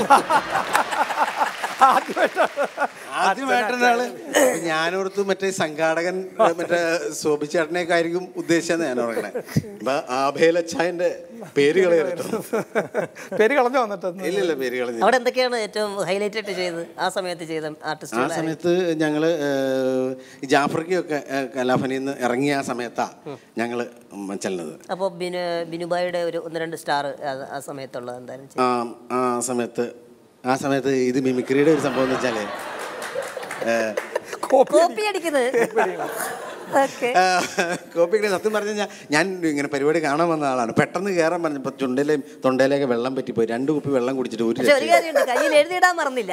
ആദ്യമായിട്ടാണ് ഞാനോർത്ത് മറ്റേ സംഘാടകൻ ഏഹ്, മറ്റേ ശോഭിച്ചേട്ടനെയൊക്കെ ആയിരിക്കും ഉദ്ദേശിച്ചെന്ന് ഞാൻ ഓർക്കണേ അപ്പൊ ആഭേലച്ചായന്റെ പേര് കളയരുത് പേര് കളഞ്ഞു വന്നിട്ട് ഇല്ലില്ല പേര് കളഞ്ഞു അവിടെ എന്തൊക്കെയാണ് ഏറ്റവും ഹൈലൈറ്റ് ആയിട്ട് ചെയ്തത് ആ സമയത്ത് ചെയ്ത ആ ആർട്ടിസ്റ്റുകൾ സമയത്ത് ഞങ്ങള് ഏഹ്, ഈ ജാഫ്രിക്കൊക്കെ കലാഫനിൽ നിന്ന് ഇറങ്ങിയ ആ സമയത്താ ഞങ്ങള് ചെല്ലുന്നത് അപ്പോൾ ബിനു ബിനുബായിയുടെ ഒരു ഒന്ന് രണ്ട് സ്റ്റാർ ആ സമയത്തുള്ളത് എന്തായാലും ചെയ്തു. ആ ആ സമയത്ത് ആ സമയത്ത് ഇത് മിമിക്രിയുടെ ഒരു സംഭവം എന്ന് വെച്ചാല് ഏഹ്, കോപ്പി അടിക്കുന്നത് കോപ്പി കിട്ടിയ സത്യം പറഞ്ഞു കഴിഞ്ഞാൽ ഞാൻ ഇങ്ങനെ പരിപാടി കാണാൻ വന്ന ആളാണ് പെട്ടെന്ന് കയറാൻ പറഞ്ഞപ്പോൾ ചുണ്ടിലെയും തൊണ്ടയിലേക്ക് വെള്ളം പറ്റിപ്പോയി രണ്ട് കുപ്പി വെള്ളം കുടിച്ചിട്ട് ഒരു പക്ഷെ ഒരു രക്ഷയില്ല. കാര്യമുണ്ട് കയ്യിൽ എഴുതിയിടാൻ മറന്നില്ല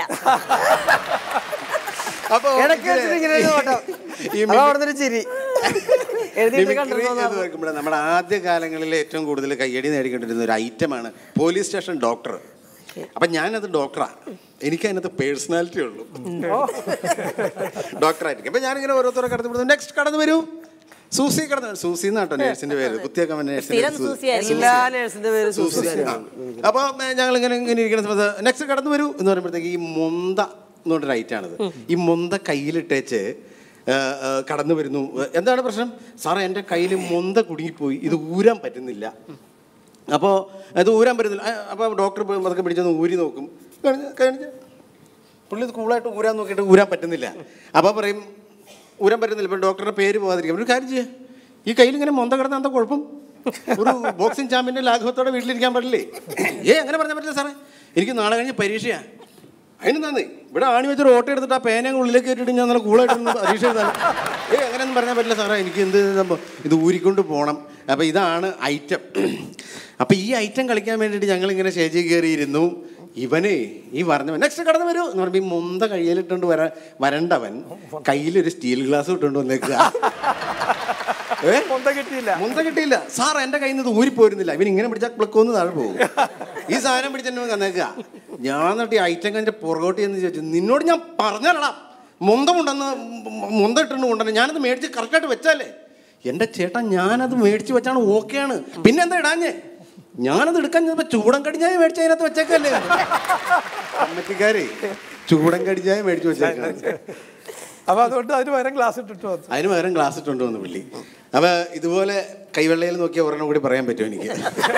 അപ്പൊ ഇടയ്ക്ക് വെച്ചിട്ട് ഇങ്ങനെ ഒരു ഓട്ടം ഈ അപ്പൊ അവിടുന്ന് ഒരു ചിരി എഴുതിയിട്ട് മിമിക്രി കണ്ടിരുന്നോ എന്ന് വെക്കുമ്പോൾ നമ്മുടെ ആദ്യ കാലങ്ങളിൽ ഏറ്റവും കൂടുതൽ കയ്യടി നേടിക്കൊണ്ടിരുന്ന ഒരു ഐറ്റമാണ് പോലീസ് സ്റ്റേഷൻ ഡോക്ടർ അപ്പം ഞാനത് ഡോക്ടറാ എനിക്ക് അതിനകത്ത് പേഴ്സണാലിറ്റി ഉള്ളൂ ഡോക്ടറായിരിക്കും അപ്പം ഞാനിങ്ങനെ ഓരോരുത്തരെ കടന്നു വിടുന്നു നെക്സ്റ്റ് കടന്നു വരൂ സൂസി കടന്നു വരൂ. സൂസി എന്നാട്ടോ നേഴ്സിന്റെ പേര് കുത്തിയൊക്കെ സ്ഥിരം സൂസിയായിരിക്കും. എല്ലാ നേഴ്സിന്റെ പേര് സൂസി അപ്പോൾ ഞങ്ങൾ ഇങ്ങനെ ഇങ്ങനെ ഇരിക്കുന്ന സമയത്ത് നെക്സ്റ്റ് കടന്നു വരൂ എന്ന് പറയുമ്പോഴത്തേക്ക് ഈ മൊന്ത എന്ന് പറഞ്ഞൊരു ഐറ്റാണിത് ഈ മൊന്ത കയ്യിലിട്ടേച്ച് ആ, ആ, കടന്നു വരുന്നു എന്താണ് പ്രശ്നം സാറേ എൻ്റെ കയ്യിൽ മൊന്ത കുടുങ്ങിപ്പോയി ഇത് ഊരാൻ പറ്റുന്നില്ല അപ്പോൾ അത് ഊരാൻ പറ്റുന്നില്ല അപ്പോൾ ഡോക്ടർ അതൊക്കെ പിടിച്ചൊന്ന് ഊരി നോക്കും കഴിഞ്ഞ് കഴിഞ്ഞ് പുള്ളി ഇത് കൂളായിട്ട് ഊരാൻ നോക്കിയിട്ട് ഊരാൻ പറ്റുന്നില്ല അപ്പോൾ പറയും ഊരാൻ പറ്റുന്നില്ല ഇപ്പം ഡോക്ടറുടെ പേര് പോകാതിരിക്കും ഒരു കാര്യം ചെയ്യാം ഈ കയ്യിൽ ഇങ്ങനെ മൊന്ത കിടന്ന എന്താ കുഴപ്പം ഒരു ബോക്സിംഗ് ചാമ്പ്യൻ്റെ ലാഘവത്തോടെ വീട്ടിലിരിക്കാൻ പാടില്ലേ ഏ അങ്ങനെ പറഞ്ഞാൽ പറ്റില്ല സാറേ എനിക്ക് നാളെ കഴിഞ്ഞ് പരീക്ഷയാണ് അതിന് നന്ദി ഇവിടെ ആണി വെച്ചൊരു ഓട്ടോ എടുത്തിട്ട് ആ പേന അങ്ങ് ഉള്ളിലേക്ക് ഇട്ടിട്ട് ഞാൻ നല്ല കൂളായിട്ട് ഇരുന്ന് പരീക്ഷ എഴുതാൻ ഏ അങ്ങനെയൊന്നും പറഞ്ഞാൽ പറ്റില്ല സാറേ എനിക്ക് എന്ത് സംഭവം ഇത് ഊരിക്കൊണ്ട് പോകണം അപ്പോൾ ഇതാണ് ഐറ്റം അപ്പോൾ ഈ ഐറ്റം കളിക്കാൻ വേണ്ടിയിട്ട് ഞങ്ങൾ ഇങ്ങനെ സ്റ്റേജിൽ കയറിയിരുന്നു ഇവനെ ഈ പറഞ്ഞവൻ നെക്സ്റ്റ് കടന്നു വരൂ എന്ന് പറയുമ്പോൾ ഈ മുന്ത കയ്യിലിട്ടുകൊണ്ട് വര വരണ്ടവൻ കയ്യിലൊരു സ്റ്റീൽ ഗ്ലാസ് ഇട്ടുകൊണ്ട് വന്നേക്കുക ഏ? മൊന്ത കിട്ടിയില്ല മുന്ത കിട്ടിയില്ല സാർ എന്റെ കയ്യിൽ നിന്ന് ഊരിപ്പോരുന്നില്ല ഇവൻ ഇങ്ങനെ പിടിച്ചാൽ പ്ലക്കൊന്ന് താഴെ പോകും ഈ സാധനം പിടിച്ചെന്നെ തന്നേക്കുക ഞാൻ എന്നിട്ട് ഈ ഐറ്റം കഴിഞ്ഞ പുറകോട്ട് എന്ന് ചോദിച്ചു നിന്നോട് ഞാൻ പറഞ്ഞല്ലടാ മുന്തമുണ്ടെന്ന് മുന്ത ഇട്ടുണ്ട് കൊണ്ടുവന്നെ ഞാനത് മേടിച്ച് കറക്റ്റായിട്ട് വെച്ചാലേ എൻ്റെ ചേട്ടൻ ഞാനത് മേടിച്ച് വെച്ചാണ് ഓക്കെയാണ് പിന്നെ എന്താ ഇടാഞ്ഞേ ഞാനത് എടുക്കാൻ ചെന്നപ്പോൾ ചൂടൻ കടിഞ്ഞായ മേടിച്ച് അതിനകത്ത് വെച്ചേക്കല്ലേ കമ്മിറ്റിക്കാരെ ചൂടൻ കടിഞ്ഞായ മേടിച്ച് വെച്ചേക്കാണ് അപ്പൊ അതുകൊണ്ട് അതിന് പകരം ഗ്ലാസ് ഇട്ടിട്ട് വന്നു അതിന് പകരം ഗ്ലാസ് ഇട്ടുകൊണ്ട് വന്നു പുള്ളി അപ്പൊ ഇതുപോലെ കൈവെള്ളയിൽ നോക്കിയ ഒരെണ്ണം കൂടി പറയാൻ പറ്റുമോ എനിക്ക്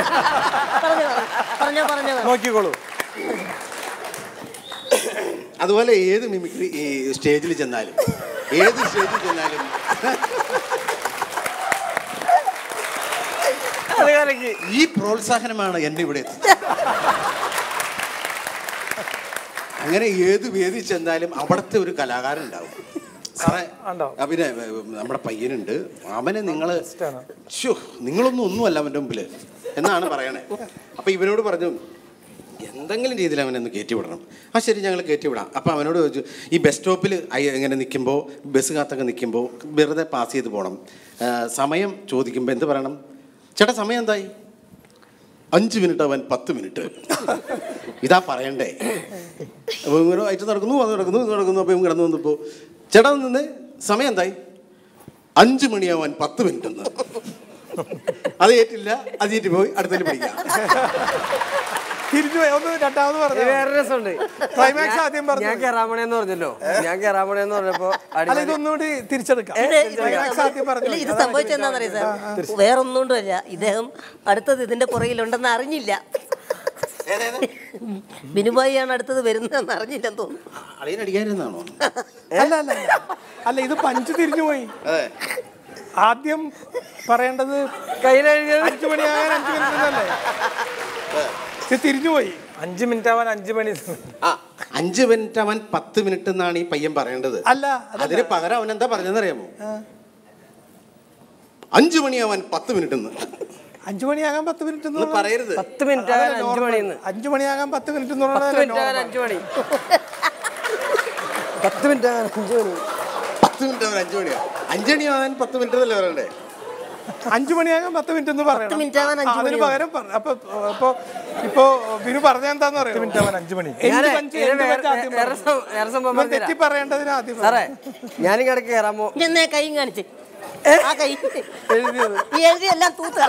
പറഞ്ഞോ പറഞ്ഞോ നോക്കിക്കോളൂ അതുപോലെ ഏത് മിമിക്രി ഈ സ്റ്റേജിൽ ചെന്നാലും ഏത് സ്റ്റേജിൽ ചെന്നാലും അത് കലക്കി ഈ പ്രോത്സാഹനമാണ് എന്നെ ഇവിടെ എത്തിച്ചത്. അങ്ങനെ ഏത് വേദി ചെന്നാലും അവിടുത്തെ ഒരു കലാകാരൻ ഉണ്ടാവും സാറേ ഉണ്ടാവും. ആ, പിന്നെ ഏ, നമ്മുടെ പയ്യനുണ്ട് അവനെ നിങ്ങൾ നിങ്ങളൊന്നും ഒന്നുമല്ല അവൻ്റെ മുമ്പിൽ എന്നാണ് പറയണേ അപ്പൊ ഇവനോട് പറഞ്ഞു എന്തെങ്കിലും രീതിയിൽ അവനെ ഒന്ന് കയറ്റി വിടണം ആ ശരി ഞങ്ങൾ കയറ്റി വിടാം അപ്പം അവനോട് ചോദിച്ചു ഈ ബസ് സ്റ്റോപ്പിൽ ഇങ്ങനെ നിൽക്കുമ്പോൾ ബസ് കാത്തൊക്കെ നിൽക്കുമ്പോൾ വെറുതെ പാസ് ചെയ്ത് പോകണം ആ, സമയം ചോദിക്കുമ്പോൾ എന്ത് പറയണം ചേട്ടാ സമയം എന്തായി അഞ്ച് മിനിറ്റ് അവൻ പത്ത് മിനിറ്റ് ഇതാ പറയണ്ടേ അപ്പോൾ ഇങ്ങനെ അയച്ചു നടക്കുന്നു അത് നടക്കുന്നു ഇത് നടക്കുന്നു അപ്പോൾ ഇവൻ കിടന്നു വന്നപ്പോൾ ചേട്ടാ ഒന്ന് നിന്ന് സമയം എന്തായി അഞ്ച് മണിയാവാൻ പത്ത് മിനിറ്റ് എന്ന് അത് ഏറ്റില്ല അത് ഏറ്റ് പോയി അടുത്തതിൽ പിടിക്കാം തിരിഞ്ഞു പോയി ഒന്ന് രണ്ടാമത് ഇത് പറഞ്ഞു വേറെ രസമുണ്ട് Climax ആദ്യം പറഞ്ഞു. ഞാൻ കേറാമണേന്ന് പറഞ്ഞല്ലോ ഞാൻ കേറാമണേന്ന് പറഞ്ഞപ്പോ അല്ല അടിപൊളി ഇതൊന്നുകൂടി തിരിച്ചെടുക്കാം ഇത് Climax ആദ്യം പറഞ്ഞു ഇല്ല, ഇത് സംഭവിച്ചെന്താണെന്നറിയാം സാർ വേറൊന്നുകൊണ്ടല്ല ഇദ്ദേഹം അടുത്തത് ഇതിന്റെ പുറകിലുണ്ടെന്ന് അറിഞ്ഞില്ല ബിനുബായിയാണ് അടുത്തത് വരുന്നതെന്ന് അറിഞ്ഞില്ലെന്ന് തോന്നുന്നു അളിയനടിക്കാനെന്നാണോ അല്ല അല്ല അല്ല. അല്ല ഇത് പഞ്ച് തിരിഞ്ഞു പോയി അതെ ആദ്യം പറയേണ്ടത് കയ്യിലെഴുതിയത് അഞ്ചു മണിയാകാൻ അഞ്ചു മിനിറ്റ് അല്ലേ ഇത് തിരിഞ്ഞു പോയി അഞ്ച് മിനിറ്റ് ആവാൻ അഞ്ച് മണി ആ അഞ്ച് മിനിറ്റ് അവൻ പത്ത് മിനിറ്റ് എന്നാണ് ഈ പയ്യൻ പറയേണ്ടത് അല്ല അതല്ല. അതിന് പകരം അവൻ എന്താ പറഞ്ഞതെന്നറിയാമോ അഞ്ചു മണിയാവാൻ പത്ത് മിനിറ്റ് എന്ന് അഞ്ചു മണിയാകാൻ പത്ത് മിനിറ്റ് എന്ന് ഒന്ന് പറയരുത് പത്ത് മിനിറ്റ് ആകാൻ അതല്ല അഞ്ചു normal. മണിന്ന് അഞ്ചു മണിയാകാൻ പത്ത് മിനിറ്റ് എന്ന് പത്ത് പറഞ്ഞാൽ മിനിറ്റ് ആകാൻ അഞ്ചു മണി പത്ത് മിനിറ്റ് ആകാൻ അഞ്ചു മണി പത്ത് മിനിറ്റ് അവൻ അഞ്ചു മണിയാ അഞ്ചു മണിയാവാൻ പത്ത് മിനിറ്റ് എന്നല്ലേ പറയണ്ടേ അഞ്ചു മണിയാകാൻ പത്ത് മിനിറ്റ് എന്ന് പറയണം മിനിറ്റ് ആവാൻ അഞ്ച് ആ, അതിന് മണിയാവും. പകരം പറ- അപ്പൊ അപ്പൊ ഇപ്പൊ ബിനു പറഞ്ഞ എന്താന്ന് പറയാം മിനിറ്റ് ആവാൻ അഞ്ച് മണി എന്ത് ഞാനേ, പഞ്ച് ഇതിന് എന്ത് വേറെ- പഞ്ച് ആദ്യം വേറെ പറഞ്ഞു? സം- വേറെ സംഭവം ഇവൻ പറഞ്ഞുതരാം. തെറ്റി പറയേണ്ടതിന് ആദ്യം സാറേ ഞാനിങ്ങനെ ഇടയ്ക്ക് കയറാമോ എന്നേ കൈയും കാണിച്ച് ആ കൈ ഈ എഴുതിയെല്ലാം തൂത്ത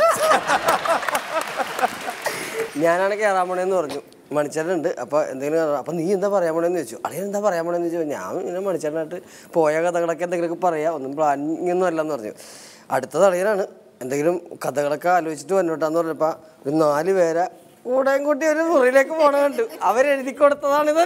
ഞാനാണ് കയറാൻ പോണേന്ന് പറഞ്ഞു മണിച്ചേട്ടനുണ്ട് അപ്പോൾ എന്തെങ്കിലും കയറാം. അപ്പോൾ നീ എന്താ പറയാൻ പോണേന്ന് ചോദിച്ചു അല്ലെങ്കിൽ എന്താ പറയാൻ പോണേന്ന് ചോദിച്ചു ഞാൻ ഇങ്ങനെ മണിച്ചേട്ടനായിട്ട് പോയ കഥകളൊക്കെ എന്തെങ്കിലുമൊക്കെ പറയാം ഒന്നും പ്ലാനിങ്ങൊന്നും അല്ലെന്ന് പറഞ്ഞു അടുത്ത തളിയനാണ് എന്തെങ്കിലും കഥകളൊക്കെ ആലോചിച്ചിട്ട് വന്നോട്ടാന്ന് പറഞ്ഞപ്പോൾ ഒരു നാല് പേരെ കൂടെയും കൂട്ടി ഒരു മുറിയിലേക്ക് പോണ കണ്ടു അവരെഴുതി കൊടുത്തതാണിത്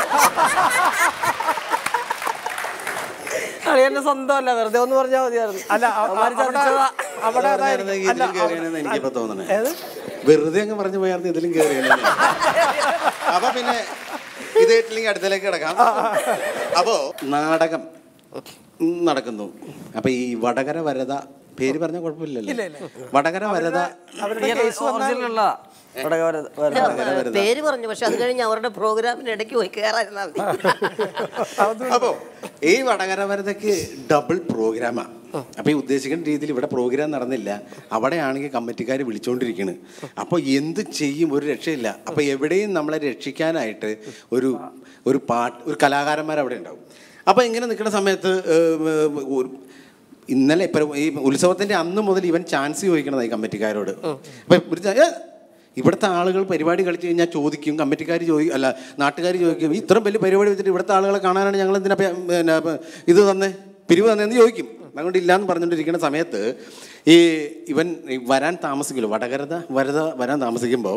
അളിയന്റെ സ്വന്തമല്ല വെറുതെ ഒന്ന് പറഞ്ഞാൽ മതിയായിരുന്നു അല്ല അ- അവന്മാര് അവിടെ- ചതിച്ചതാ. അവിടെ അതായിരിക്കും. ഇതിലും അല്ല, കയറിയാണെന്ന് എനിക്കിപ്പോ തോന്നണേ വെറുതെ അങ്ങ് പറഞ്ഞു പോയായിരുന്നു ഇതിലും കയറിയല്ലേ അപ്പൊ പിന്നെ ഇത് കേട്ടില്ലെങ്കിൽ അടുത്തേക്ക് കിടക്കാം അപ്പോ നാടകം ഉം, നടക്കുന്നു അപ്പൊ ഈ വടകര വരത പേര് പറഞ്ഞ കുഴപ്പമില്ലല്ലോ വടകര വരത അവരുടെ കേസ് വന്നാൽ ഒറിജിനലുള്ള വടക വര- വര- പേര് പറഞ്ഞു പക്ഷെ അത് കഴിഞ്ഞ് അവരുടെ പ്രോഗ്രാമിന് ഇടയ്ക്ക് പോയി കയറായിരുന്നാൽ മതി അപ്പോ ഈ വടകര വരതയ്ക്ക് ഡബിൾ പ്രോഗ്രാമാ അപ്പൊ ഈ ഉദ്ദേശിക്കുന്ന രീതിയിൽ ഇവിടെ പ്രോഗ്രാം നടന്നില്ല അവിടെയാണെങ്കിൽ കമ്മിറ്റിക്കാർ വിളിച്ചുകൊണ്ടിരിക്കുന്നത് അപ്പോൾ എന്ത് ചെയ്യും ഒരു രക്ഷയില്ല അപ്പൊ എവിടെയും നമ്മളെ രക്ഷിക്കാനായിട്ട് ഒരു ഒരു പാട്ട് ഒരു കലാകാരന്മാർ അവിടെ ഉണ്ടാവും അപ്പൊ ഇങ്ങനെ നിൽക്കുന്ന സമയത്ത് ഏഹ്, ഏഹ്, ഒരു- ഇന്നലെ ഇപ്പൊ ഈ ഉത്സവത്തിന്റെ അന്ന് മുതൽ ഇവൻ ചാൻസ് ചോദിക്കണതായി കമ്മിറ്റിക്കാരോട് അപ്പൊ ഒരു ചാ- ഏ, ഇവിടുത്തെ ആളുകൾ പരിപാടി കളിച്ച് കഴിഞ്ഞാൽ ചോദിക്കും കമ്മിറ്റിക്കാർ ചോദിക്കും അല്ല നാട്ടുകാർ ചോദിക്കും ഇത്രയും വലിയ പരിപാടി വെച്ചിട്ട് ഇവിടുത്തെ ആളുകളെ കാണാനാണ് ഞങ്ങൾ എന്തിനാ പെ- പിന്നെ പ- ഇത് തന്നെ പിരിവ് തന്നെന്ന് ചോദിക്കും അതുകൊണ്ട് ഇല്ലാന്ന് പറഞ്ഞുകൊണ്ടിരിക്കുന്ന സമയത്ത് ഈ ഇവൻ ഈ വരാൻ താമസിക്കുമല്ലോ വടകരത വരത വരാൻ താമസിക്കുമ്പോൾ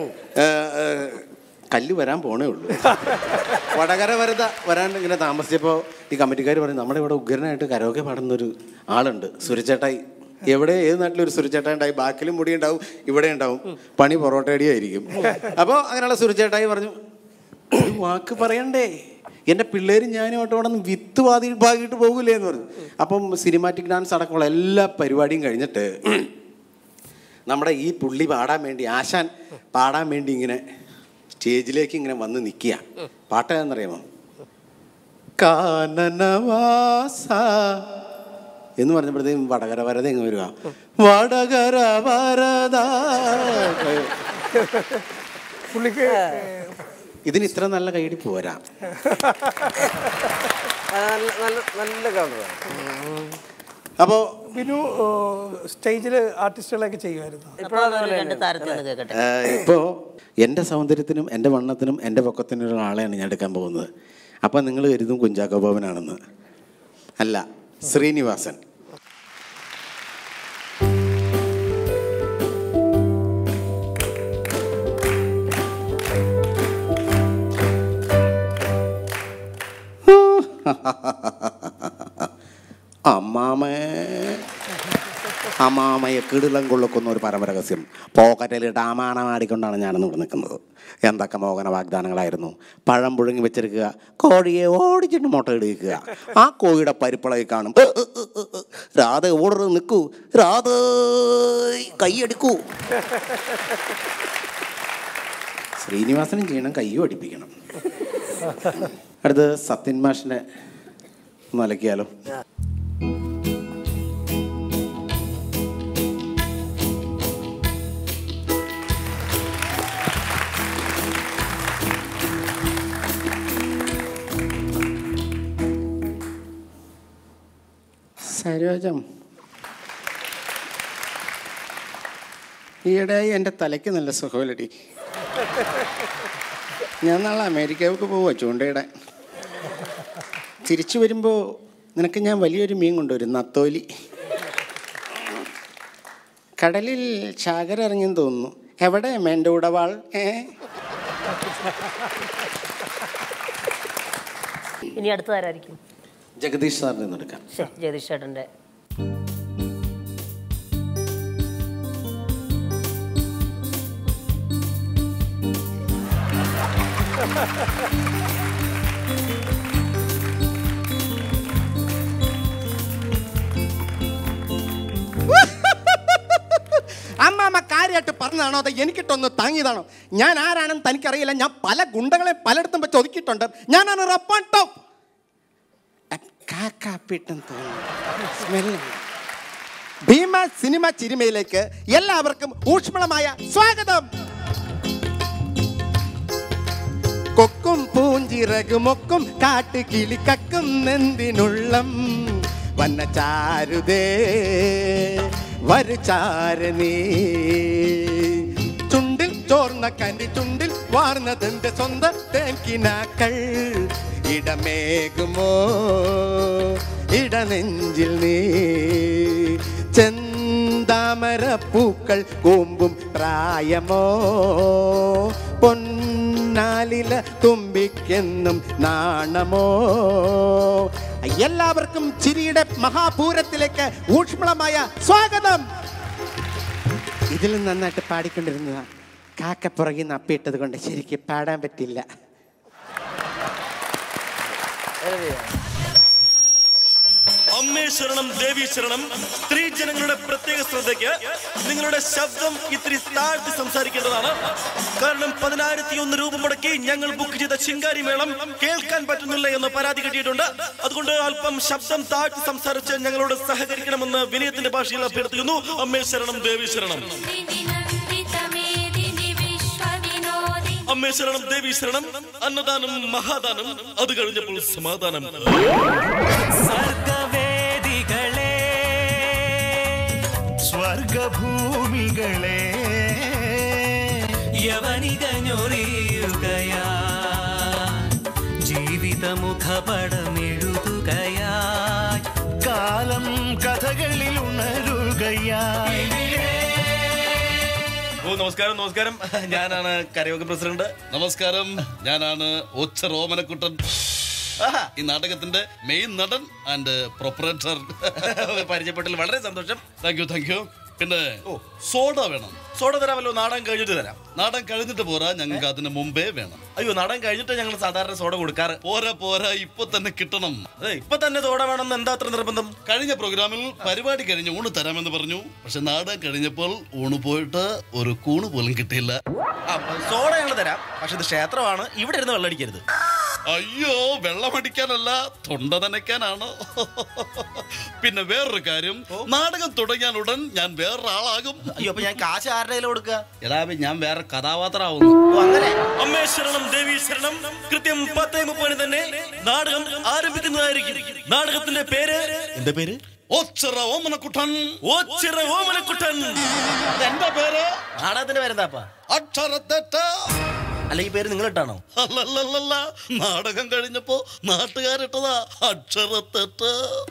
കല്ല് വരാൻ പോണേ ഉള്ളൂ വടകര വരത വരാൻ ഇങ്ങനെ താമസിച്ചപ്പോൾ ഈ കമ്മിറ്റിക്കാർ പറയും നമ്മുടെ ഇവിടെ ഉഗ്രനായിട്ട് കരോക്കെ പാടുന്നൊരു ആളുണ്ട് സുരച്ചേട്ടായി എവിടെ ഏത് നാട്ടിലും ഒരു സുരച്ചേട്ടായി ഉണ്ടായി ബാക്കിലും മുടി ഉണ്ടാവും ഇവിടെ ഉണ്ടാവും പണി പൊറോട്ടയടി ആയിരിക്കും അപ്പോൾ അങ്ങനെയുള്ള സുരച്ചേട്ടായി പറഞ്ഞു ഒരു വാക്ക് പറയണ്ടേ എൻ്റെ പിള്ളേരും ഞാനും ആയിട്ട് അവിടെ നിന്ന് വിത്ത് വാതി ഭാഗിട്ട് പോകില്ലേ എന്ന് പറഞ്ഞു അപ്പം സിനിമാറ്റിക് ഡാൻസ് അടക്കമുള്ള എല്ലാ പരിപാടിയും കഴിഞ്ഞിട്ട് നമ്മുടെ ഈ പുള്ളി പാടാൻ വേണ്ടി ആശാൻ പാടാൻ വേണ്ടി ഇങ്ങനെ സ്റ്റേജിലേക്ക് ഇങ്ങനെ വന്ന് നിൽക്കുക പാട്ട് ഏതാണെന്നറിയാമോ കാനനവാസ എന്ന് പറഞ്ഞപ്പോഴത്തേക്കും വടകര വരത എങ്ങനെ വരിക വടകര വരത പുള്ളിക്ക് ഇതിന് ഇത്ര നല്ല കൈയടി പോരാ ആ, നല്ല നല്ല- നല്ല കൗണ്ടറാണ് അപ്പോൾ ബിനു സ്റ്റേജിൽ ആർട്ടിസ്റ്റുകളൊക്കെ ചെയ്യുമായിരുന്നു അപ്പോൾ ഒരു രണ്ട് താരത്തിൽ നിന്ന് കേൾക്കട്ടെ ഇപ്പോൾ എൻ്റെ സൗന്ദര്യത്തിനും എൻ്റെ വണ്ണത്തിനും എൻ്റെ പൊക്കത്തിനും ഒരാളെയാണ് ഞാൻ എടുക്കാൻ പോകുന്നത് അപ്പം നിങ്ങൾ കരുതും കുഞ്ചാക്കോ ബോബനാണെന്ന് അല്ല ശ്രീനിവാസൻ അമ്മാമേ അമ്മാമയെ കിടിലം കൊള്ളുക്കുന്ന ഒരു പരമരഹസ്യം പോക്കറ്റിൽ ഡാമാണമാടിക്കൊണ്ടാണ് ഞാനിന്ന് ഇവിടെ നിൽക്കുന്നത് എന്തൊക്കെ മോഹന വാഗ്ദാനങ്ങളായിരുന്നു പഴം പുഴുങ്ങി വെച്ചിരിക്കുക കോഴിയെ ഓടിച്ചിട്ട് മുട്ട ഇടിക്കുക ആ കോഴിയുടെ പരിപ്പിളകി കാണും "ഏ, ഏ, ഏ, ഏ, ഏ, രാധ ഓർഡർ നിൽക്കൂ രാധ കൈയടിക്കൂ ശ്രീനിവാസനും ചെയ്യണം കയ്യും അടിപ്പിക്കണം അടുത്ത് സത്യൻ മാഷിനെ ഒന്ന് അലക്കിയാലോ സരോജം ഈയിടെയായി എൻ്റെ തലയ്ക്ക് നല്ല സുഖമില്ലടി ഞാൻ നാളെ അമേരിക്കയിലേക്ക് പോവുക ചൂണ്ടയിടാൻ തിരിച്ചു വരുമ്പോൾ നിനക്ക് ഞാൻ വലിയൊരു മീൻ കൊണ്ടുവരും നത്തോലി കടലിൽ ചാകര ഇറങ്ങിയെന്ന് തോന്നുന്നു എവിടെ എൻ്റെ ഉടവാൾ ഏ ഇനി അടുത്തതാരായിരിക്കും ജഗദീഷ് സാറിനെ ഒന്ന് എടുക്കാം ശരി, ജഗദീഷ് ചേട്ടൻ്റെ അമ്മാമ്മ കാര്യമായിട്ട് പറഞ്ഞതാണോ അതോ എനിക്കിട്ടൊന്ന് താങ്ങിയതാണോ ഞാൻ ആരാണെന്ന് തനിക്കറിയില്ല ഞാൻ പല ഗുണ്ടകളെ പലയിടത്തും വെച്ച് ഒതുക്കിയിട്ടുണ്ട് ഞാനാണ് റപ്പാൻ ടോപ്പ് കാക്കാപ്പിട്ടെന്ന് തോന്നുന്നു സ്മെല്ല് ഭീമ സിനിമ ചിരിമയിലേക്ക് എല്ലാവർക്കും ഊഷ്മളമായ സ്വാഗതം കൊക്കും പൂഞ്ചിറകുമൊക്കും കാട്ടുകിളി കക്കും നെന്തിനുള്ളം വന്നചാരുതേ വരുചാരനീ ചുണ്ടിൽ ചോർന്ന കണ്ടി ചുണ്ടിൽ വാർന്നതെന്റെ സ്വന്തം തേക്കിനാക്കൾ ഇടമേകുമോ ഇടനെഞ്ചിൽ നീ ചെന്താമര പൂക്കൾ കൂമ്പും പ്രായമോ പൊന്നാലില തുമ്പിക്കെന്നും നാണമോ എല്ലാവർക്കും ചിരിയുടെ മഹാപൂരത്തിലേക്ക് ഊഷ്മളമായ സ്വാഗതം ഇതിൽ നന്നായിട്ട് പാടിക്കൊണ്ടിരുന്നതാ കാക്കപ്പുറകിൽ നിന്ന് അപ്പിയിട്ടത് കൊണ്ട് ശരിക്ക് പാടാൻ പറ്റില്ല അമ്മേ ശരണം ദേവി ശരണം സ്ത്രീ ജനങ്ങളുടെ പ്രത്യേക ശ്രദ്ധയ്ക്ക് നിങ്ങളുടെ ശബ്ദം ഇത്തിരി താഴ്ത്തി സംസാരിക്കേണ്ടതാണ് കാരണം പതിനായിരത്തി ഒന്ന് രൂപ മുടക്കി ഞങ്ങൾ ബുക്ക് ചെയ്ത ചിങ്കാരി മേളം കേൾക്കാൻ പറ്റുന്നില്ല എന്ന് പരാതി കിട്ടിയിട്ടുണ്ട് അതുകൊണ്ട് അല്പം ശബ്ദം താഴ്ത്തി സംസാരിച്ച് ഞങ്ങളോട് സഹകരിക്കണമെന്ന് വിനയത്തിന്റെ ഭാഷയിൽ അഭ്യർത്ഥിക്കുന്നു അമ്മേ ശരണം ദേവി ശരണം അമ്മേ ശരണം ദേവി ശരണം അന്നദാനം മഹാദാനം അത് കഴിഞ്ഞപ്പോൾ സമാധാനം സർഗവേദികളെ സ്വർഗഭൂമികളെ യവനികഞ്ഞൊറിയുകയാ ജീവിതമുഖപടമെഴുതുകയായി കാലം കഥകളിൽ ഉണരുകയായി ഓ നമസ്കാരം നമസ്കാരം ഞാനാണ് കരയോഗ പ്രസിഡന്റ് നമസ്കാരം ഞാനാണ് ഒച്ച റോമനക്കുട്ടൻ ഈ നാടകത്തിന്റെ മെയിൻ നടൻ ആൻഡ് പ്രൊപ്പറേറ്റർ പരിചയപ്പെട്ടിൽ വളരെ സന്തോഷം താങ്ക് യു താങ്ക് യു പിന്നെ സോഡ വേണം സോഡ തരാമല്ലോ നാടകം കഴിഞ്ഞിട്ട് തരാം നാടകം കഴിഞ്ഞിട്ട് പോരാ ഞങ്ങൾക്ക് അതിന് മുമ്പേ വേണം അയ്യോ നാടകം കഴിഞ്ഞിട്ട് ഞങ്ങൾ സാധാരണ സോഡ കൊടുക്കാറ് പോരാ പോരാ ഇപ്പൊ തന്നെ കിട്ടണം അതെ ഇപ്പൊ തന്നെ സോഡ വേണമെന്ന് എന്താ അത്ര നിർബന്ധം കഴിഞ്ഞ പ്രോഗ്രാമിൽ പരിപാടി കഴിഞ്ഞ് ഊണ് തരാമെന്ന് പറഞ്ഞു പക്ഷെ നാടകം കഴിഞ്ഞപ്പോൾ ഊണ് പോയിട്ട് ഒരു കൂണ് പോലും കിട്ടിയില്ല ആ, സോഡ ഞങ്ങൾ തരാം പക്ഷെ ഇത് ക്ഷേത്രമാണ് ഇവിടെ ഇരുന്ന് വെള്ളടിക്കരുത് അയ്യോ വെള്ളമടിക്കാനല്ല തൊണ്ട നനയ്ക്കാനാണ് പിന്നെ വേറൊരു കാര്യം നാടകം തുടങ്ങിയാൽ ഉടൻ ഞാൻ വേറൊരാളാകും അയ്യോ അപ്പൊ ഞാൻ കാശ് ആരുടെ കയ്യിൽ കൊടുക്കുക എടാ ഞാൻ വേറെ കഥാപാത്രമാവുന്നു ഓ, അങ്ങനെ അമ്മേ ശരണം ദേവി ശരണം കൃത്യം പത്തേ മുപ്പതിന് തന്നെ നാടകം ആരംഭിക്കുന്നതായിരിക്കും നാടകത്തിന്റെ പേര് എന്താ പേര് ഒച്ചറ ഓമനക്കുട്ടൻ ഓച്ചിറ ഓമനക്കുട്ടൻ അതെന്റെ പേര് നാടകത്തിന്റെ പേരെന്താപ്പാ അക്ഷരത്തെറ്റ അല്ല ഈ പേര് നിങ്ങൾ ഇട്ടാണോ അല്ലല്ലല്ല നാടകം കഴിഞ്ഞപ്പോ നാട്ടുകാരിട്ടതാ അക്ഷരത്തെറ്റ്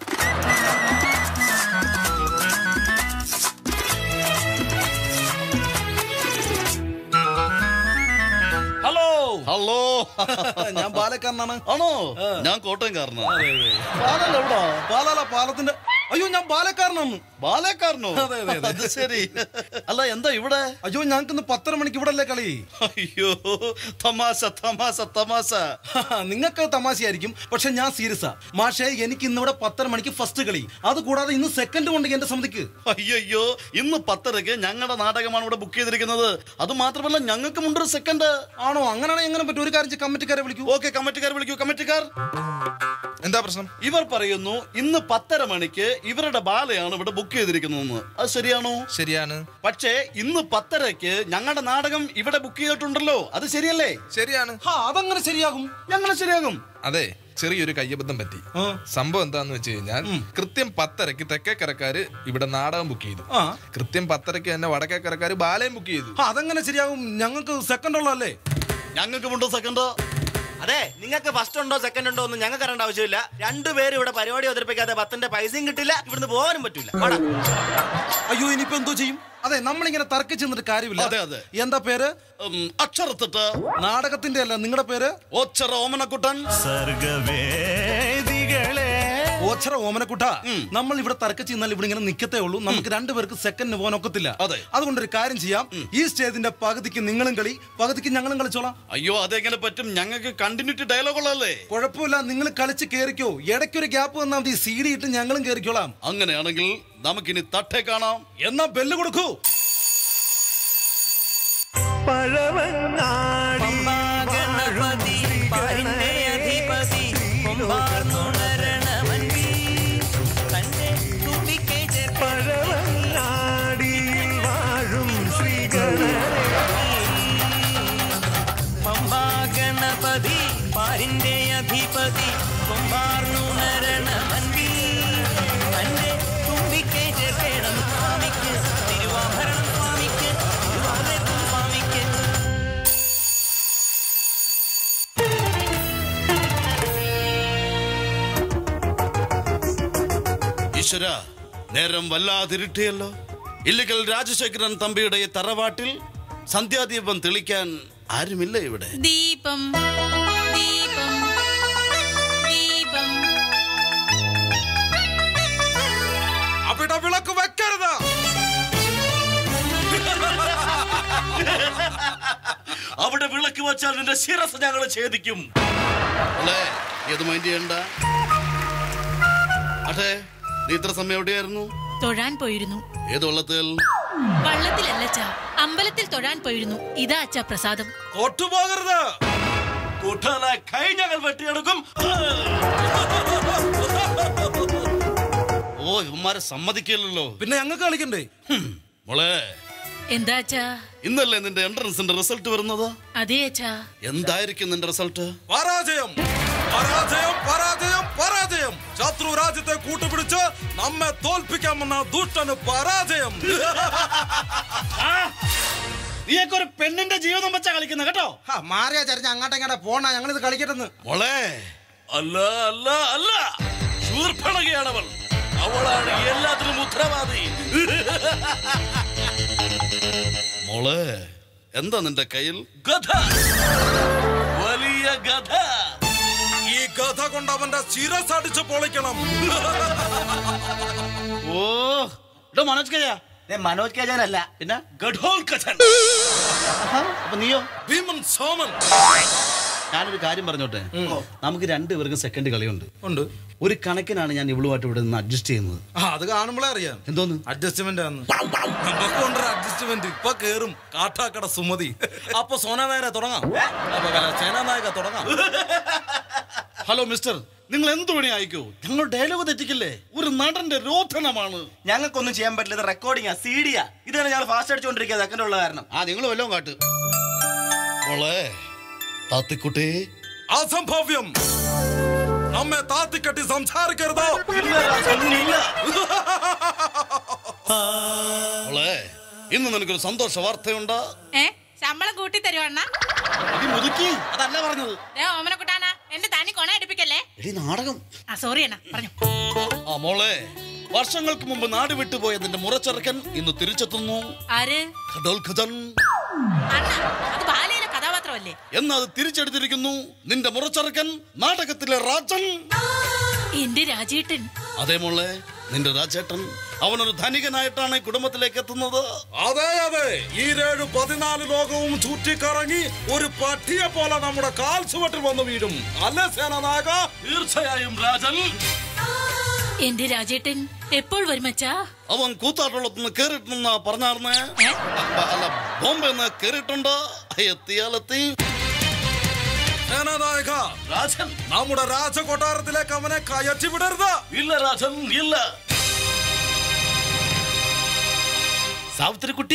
ഹലോ ഹലോ ഞാൻ പാലക്കാരനാണ് ആണോ ഞാൻ കോട്ടയംകാരനാണ് പാലല്ല എവിടാ പാലാല പാലത്തിന്റെ അയ്യോ ഞാൻ പാലക്കാരനാണ് ബാലക്കാരനോ അതെ, അതെ, അതെ. അത് ശരി അല്ല എന്താ ഇവിടെ അയ്യോ ഞങ്ങൾക്ക് ഇന്ന് പത്തര മണിക്ക് ഇവിടെ അല്ലേ കളി അയ്യോ തമാശ തമാശ തമാശ നിങ്ങൾക്ക് തമാശയായിരിക്കും പക്ഷെ ഞാൻ സീരിയസാ മാഷേ എനിക്ക് ഇന്ന് ഇവിടെ പത്തര മണിക്ക് ഫസ്റ്റ് കളി അത് കൂടാതെ ഇന്ന് സെക്കൻഡ് കൊണ്ട് എന്റെ സമിതിക്ക് അയ്യോ ഇന്ന് പത്തരക്ക് ഞങ്ങളുടെ നാടകമാണ് ഇവിടെ ബുക്ക് ചെയ്തിരിക്കുന്നത് അത് മാത്രമല്ല ഞങ്ങൾക്കും ഉണ്ടൊരു സെക്കൻഡ് ആണോ അങ്ങനെയാണെങ്കിൽ എങ്ങനെ പറ്റും ഒരു കാര്യം ചെയ്യ്, കമ്മിറ്റിക്കാരെ വിളിക്കൂ ഓക്കെ കമ്മിറ്റിക്കാർ വിളിക്കൂ കമ്മിറ്റിക്കാർ എന്താ പ്രശ്നം ഇവർ പറയുന്നു ഇന്ന് പത്തര മണിക്ക് ഇവരുടെ ബാലയാണ് ഇവിടെ ബുക്ക് ചെയ്തിരിക്കുന്നതെന്ന് അത് ശരിയാണോ ശരിയാണ് പക്ഷേ ഇന്ന് പത്തരക്ക് ഞങ്ങളുടെ നാടകം ഇവിടെ ബുക്ക് ചെയ്തിട്ടുണ്ടല്ലോ അത് ശരിയല്ലേ ശരിയാണ് അതങ്ങനെ ശരിയാകും ഞങ്ങളെ ശരിയാകും അതെ ചെറിയൊരു കയ്യബദ്ധം പറ്റി സംഭവം എന്താന്ന് വെച്ച് കഴിഞ്ഞാൽ കൃത്യം പത്തരക്ക് തെക്കേക്കരക്കാര് ഇവിടെ നാടകം ബുക്ക് ചെയ്തു കൃത്യം പത്തരക്ക് തന്നെ വടക്കേക്കരക്കാര് ബാലയും ബുക്ക് ചെയ്തു അതെങ്ങനെ ശരിയാകും ഞങ്ങൾക്ക് സെക്കൻഡ് ഉള്ളതല്ലേ ഞങ്ങൾക്ക് ഉണ്ടോ സെക്കൻഡ് അതെ നിങ്ങൾക്ക് ഫസ്റ്റ് ഉണ്ടോ സെക്കൻഡ് ഉണ്ടോ ഒന്നും ഞങ്ങൾക്ക് അറിയേണ്ട ആവശ്യമില്ല രണ്ടുപേരും ഇവിടെ പരിപാടി അവതരിപ്പിക്കാതെ പത്തിന്റെ പൈസയും കിട്ടില്ല ഇവിടുന്ന് പോകാനും പറ്റില്ല അയ്യോ ഇനിയിപ്പോ എന്തോ ചെയ്യും അതെ നമ്മളിങ്ങനെ തർക്കിച്ച് നിന്നിട്ട് കാര്യമില്ല അതെ, അതെ. എന്താ പേര് അക്ഷരത്തിട്ട് നാടകത്തിന്റെ അല്ല നിങ്ങളുടെ പേര് ഓച്ചറ ഓമനക്കുട്ടൻ സർഗവേദികളെ ഓച്ചറ ഓമനക്കുട്ട നമ്മൾ ഇവിടെ തർക്കിച്ച് നിന്നാൽ ഇവിടെ ഇങ്ങനെ നിക്കത്തേ ഉള്ളൂ നമുക്ക് രണ്ടുപേർക്ക് സെക്കൻഡിന് പോകാൻ ഒക്കത്തില്ല അതെ. അതുകൊണ്ട് ഒരു കാര്യം ചെയ്യാം ഈ സ്റ്റേജിന്റെ പകുതിക്ക് നിങ്ങളും കളി പകുതിക്ക് ഞങ്ങളും കളിച്ചോളാം അയ്യോ അതെങ്ങനെ പറ്റും ഞങ്ങൾക്ക് കണ്ടിന്യൂറ്റി ഡയലോഗുള്ളല്ലേ കുഴപ്പമില്ല നിങ്ങൾ കളിച്ച് കേറിക്കോ ഇടയ്ക്കൊരു ഗ്യാപ്പ് വന്നാൽ മതി സി ഡി ഇട്ട് ഞങ്ങളും കേറിക്കോളാം അങ്ങനെയാണെങ്കിൽ നമുക്കിനി തട്ടേ കാണാം എന്നാ ബെല്ല് കൊടുക്കൂ പഴവങ്ങാടി ഗണപതി പാരിന്റെ അധിപതി കൊമ്പാർന്നുണരണവൻവി തന്റെ തുമ്പിക്കേ പഴവങ്ങാടിയിൽ വാഴും പമ്പാ ഗണപതി പാരിന്റെ അധിപതി കൊമ്പാർന്നുണരണവൻവി തന്റെ തുമ്പിക്കേ ചേർക്കണം സ്വാമിക്ക് തിരുവാഭരണം സ്വാമിക്ക് തിരുവാഭരണം സ്വാമിക്ക് ഈശ്വര നേരം വല്ലാതിരുട്ടിയല്ലോ ഇല്ലെങ്കിൽ രാജശേഖരൻ തമ്പിയുടെ ഈ തറവാട്ടിൽ സന്ധ്യാദീപം തെളിക്കാൻ ആരുമില്ല ഇവിടെ ദീപം ദീപം ദീപം അവിടെ വിളക്ക് വെക്കരുത് അവിടെ വിളക്ക് വെച്ചാൽ നിന്റെ ശിരസ് ഞങ്ങൾ ഛേദിക്കും അല്ലേ ഏത് മൈൻഡ് ചെയ്യണ്ട അതെ നീ ഇത്ര സമയം എവിടെയായിരുന്നു തൊഴാൻ പോയിരുന്നു ഏത് വള്ളത്തിൽ വള്ളത്തിലല്ല അച്ഛാ അമ്പലത്തിൽ തൊഴാൻ പോയിരുന്നു ഇതാ അച്ഛാ പ്രസാദം തൊട്ടുപോകരുത് തൊട്ടാലെ കൈ ഞങ്ങൾ വെട്ടിയെടുക്കും ഓ ഇവന്മാരെ സമ്മതിക്കില്ലല്ലോ പിന്നെ ഞങ്ങൾക്ക് കളിക്കണ്ടേ മോളെ എന്താ അച്ഛാ ഇന്നല്ലേ നിന്റെ എൻട്രൻസിന്റെ റിസൾട്ട് വരുന്നത് അതേ അച്ഛാ എന്തായിരിക്കും നിന്റെ റിസൾട്ട് പരാജയം പരാജയം പരാജയം പരാജയം ശത്രു രാജ്യത്തെ കൂട്ടുപിടിച്ച് നമ്മെ തോൽപ്പിക്കാമെന്ന ദുഷ്ടന് പരാജയം നീയൊക്കെ ഒരു പെണ്ണിന്റെ ജീവിതം വെച്ചാ കളിക്കുന്ന കേട്ടോ മാറിയാ ചരിഞ്ഞ അങ്ങോട്ട് ഇങ്ങോട്ട് പോണ ഞങ്ങളിത് കളിക്കട്ടെന്ന് മോളെ അല്ല അല്ല അല്ല ശൂർപ്പണകയാണവൾ അവളാണ് എല്ലാത്തിനും ഉത്തരവാദി മോളെ എന്താ നിന്റെ കയ്യിൽ ഗധ വലിയ ഗധ ഈ കഥ കൊണ്ട് അവന്റെ ശിരസ് അടിച്ച് പൊളിക്കണം ഓ ഇടോ മനോജ് കജ മനോജ് കജാനല്ല പിന്നെ ഗഡോൽ കഥൻ അപ്പൊ നീയോ ഭീമൻ സോമൻ ഞാനൊരു കാര്യം പറഞ്ഞോട്ടെ നമുക്ക് രണ്ടുപേർക്കും സെക്കൻഡ് കളിയുണ്ട് ഉണ്ട് ഒരു കണക്കിനാണ് ഞാൻ ഇവളുമായിട്ട് ഇവിടെ നിന്ന് അഡ്ജസ്റ്റ് ചെയ്യുന്നത് ആ അത് കാണുമ്പോഴേ അറിയാം എന്തോന്ന് അഡ്ജസ്റ്റ്മെന്റ് ആണ് നമുക്കൊണ്ടൊരു അഡ്ജസ്റ്റ്മെന്റ് ഇപ്പൊ കേറും കാട്ടാക്കട സുമതി അപ്പൊ സോനാ നായരെ തുടങ്ങാം അപ്പൊ സേനാ നായക തുടങ്ങാം ഹലോ മിസ്റ്റർ നിങ്ങൾ എന്ത് പണി അയക്കോ ഞങ്ങൾ ഡയലോഗ് തെറ്റിക്കില്ലേ ഒരു നടന്റെ രോധനമാണ് ഞങ്ങൾക്കൊന്നും ചെയ്യാൻ പറ്റില്ല റെക്കോർഡിംഗാ സീഡിയാ ഇതാണ് ഞങ്ങൾ ഫാസ്റ്റ് അടിച്ചുകൊണ്ടിരിക്കുക സെക്കൻഡ് ഉള്ള കാരണം ആ നിങ്ങൾ വല്ലതും കാട്ട് മോളെ താത്തിക്കുട്ടി അസംഭവ്യം നമ്മെ താത്തിക്കെട്ടി സംസാരിക്കരുതോ മോളെ ഇന്ന് നിനക്കൊരു സന്തോഷ വാർത്തയുണ്ട് ഏ ശമ്പളം കൂട്ടി തരുവണ്ണ മുതുക്കി അതല്ല പറഞ്ഞത് ഓമന കുട്ടാന എന്റെ തനി കൊണ എടുപ്പിക്കല്ലേ എടി നാടകം ആ സോറി അണ്ണ പറഞ്ഞു ആ മോളെ വർഷങ്ങൾക്ക് മുമ്പ് നാട് വിട്ടുപോയ നിന്റെ മുറച്ചെറുക്കൻ ഇന്ന് തിരിച്ചെത്തുന്നു ആര് ഘടോൽഖജൻ അണ്ണ അത് ബാലയിലെ കഥാപാത്രമല്ലേ എന്ന് അത് തിരിച്ചെടുത്തിരിക്കുന്നു നിന്റെ മുറച്ചെറുക്കൻ നാടകത്തിലെ രാജൻ എന്റെ രാജേട്ടൻ അതേ മോളെ നിന്റെ രാജേട്ടൻ അവനൊരു ധനികനായിട്ടാണ് ഈ കുടുംബത്തിലേക്ക് എത്തുന്നത് അതെ അതെ ഈ ഏഴ് പതിനാല് ലോകവും ചുറ്റിക്കറങ്ങി ഒരു പട്ടിയെ പോലെ നമ്മുടെ കാൽ ചുവട്ടിൽ വന്ന് വീഴും അല്ലേ സേനാനായക തീർച്ചയായും രാജൻ എന്റെ രാജേട്ടൻ എപ്പോൾ വരും അച്ഛാ അവൻ കൂത്താട്ടുള്ളത്തുനിന്ന് കേറിയിട്ടുണ്ടെന്നാ പറഞ്ഞാർന്നേ അപ്പ- അല്ല ബോംബെന്ന് കേറിയിട്ടുണ്ട് എത്തിയാലെത്തി സേനാനായക രാജൻ നമ്മുടെ രാജകൊട്ടാരത്തിലേക്ക് അവനെ കയറ്റി വിടരുത് ഇല്ല രാജൻ ഇല്ല സാവിത്രിക്കുട്ടി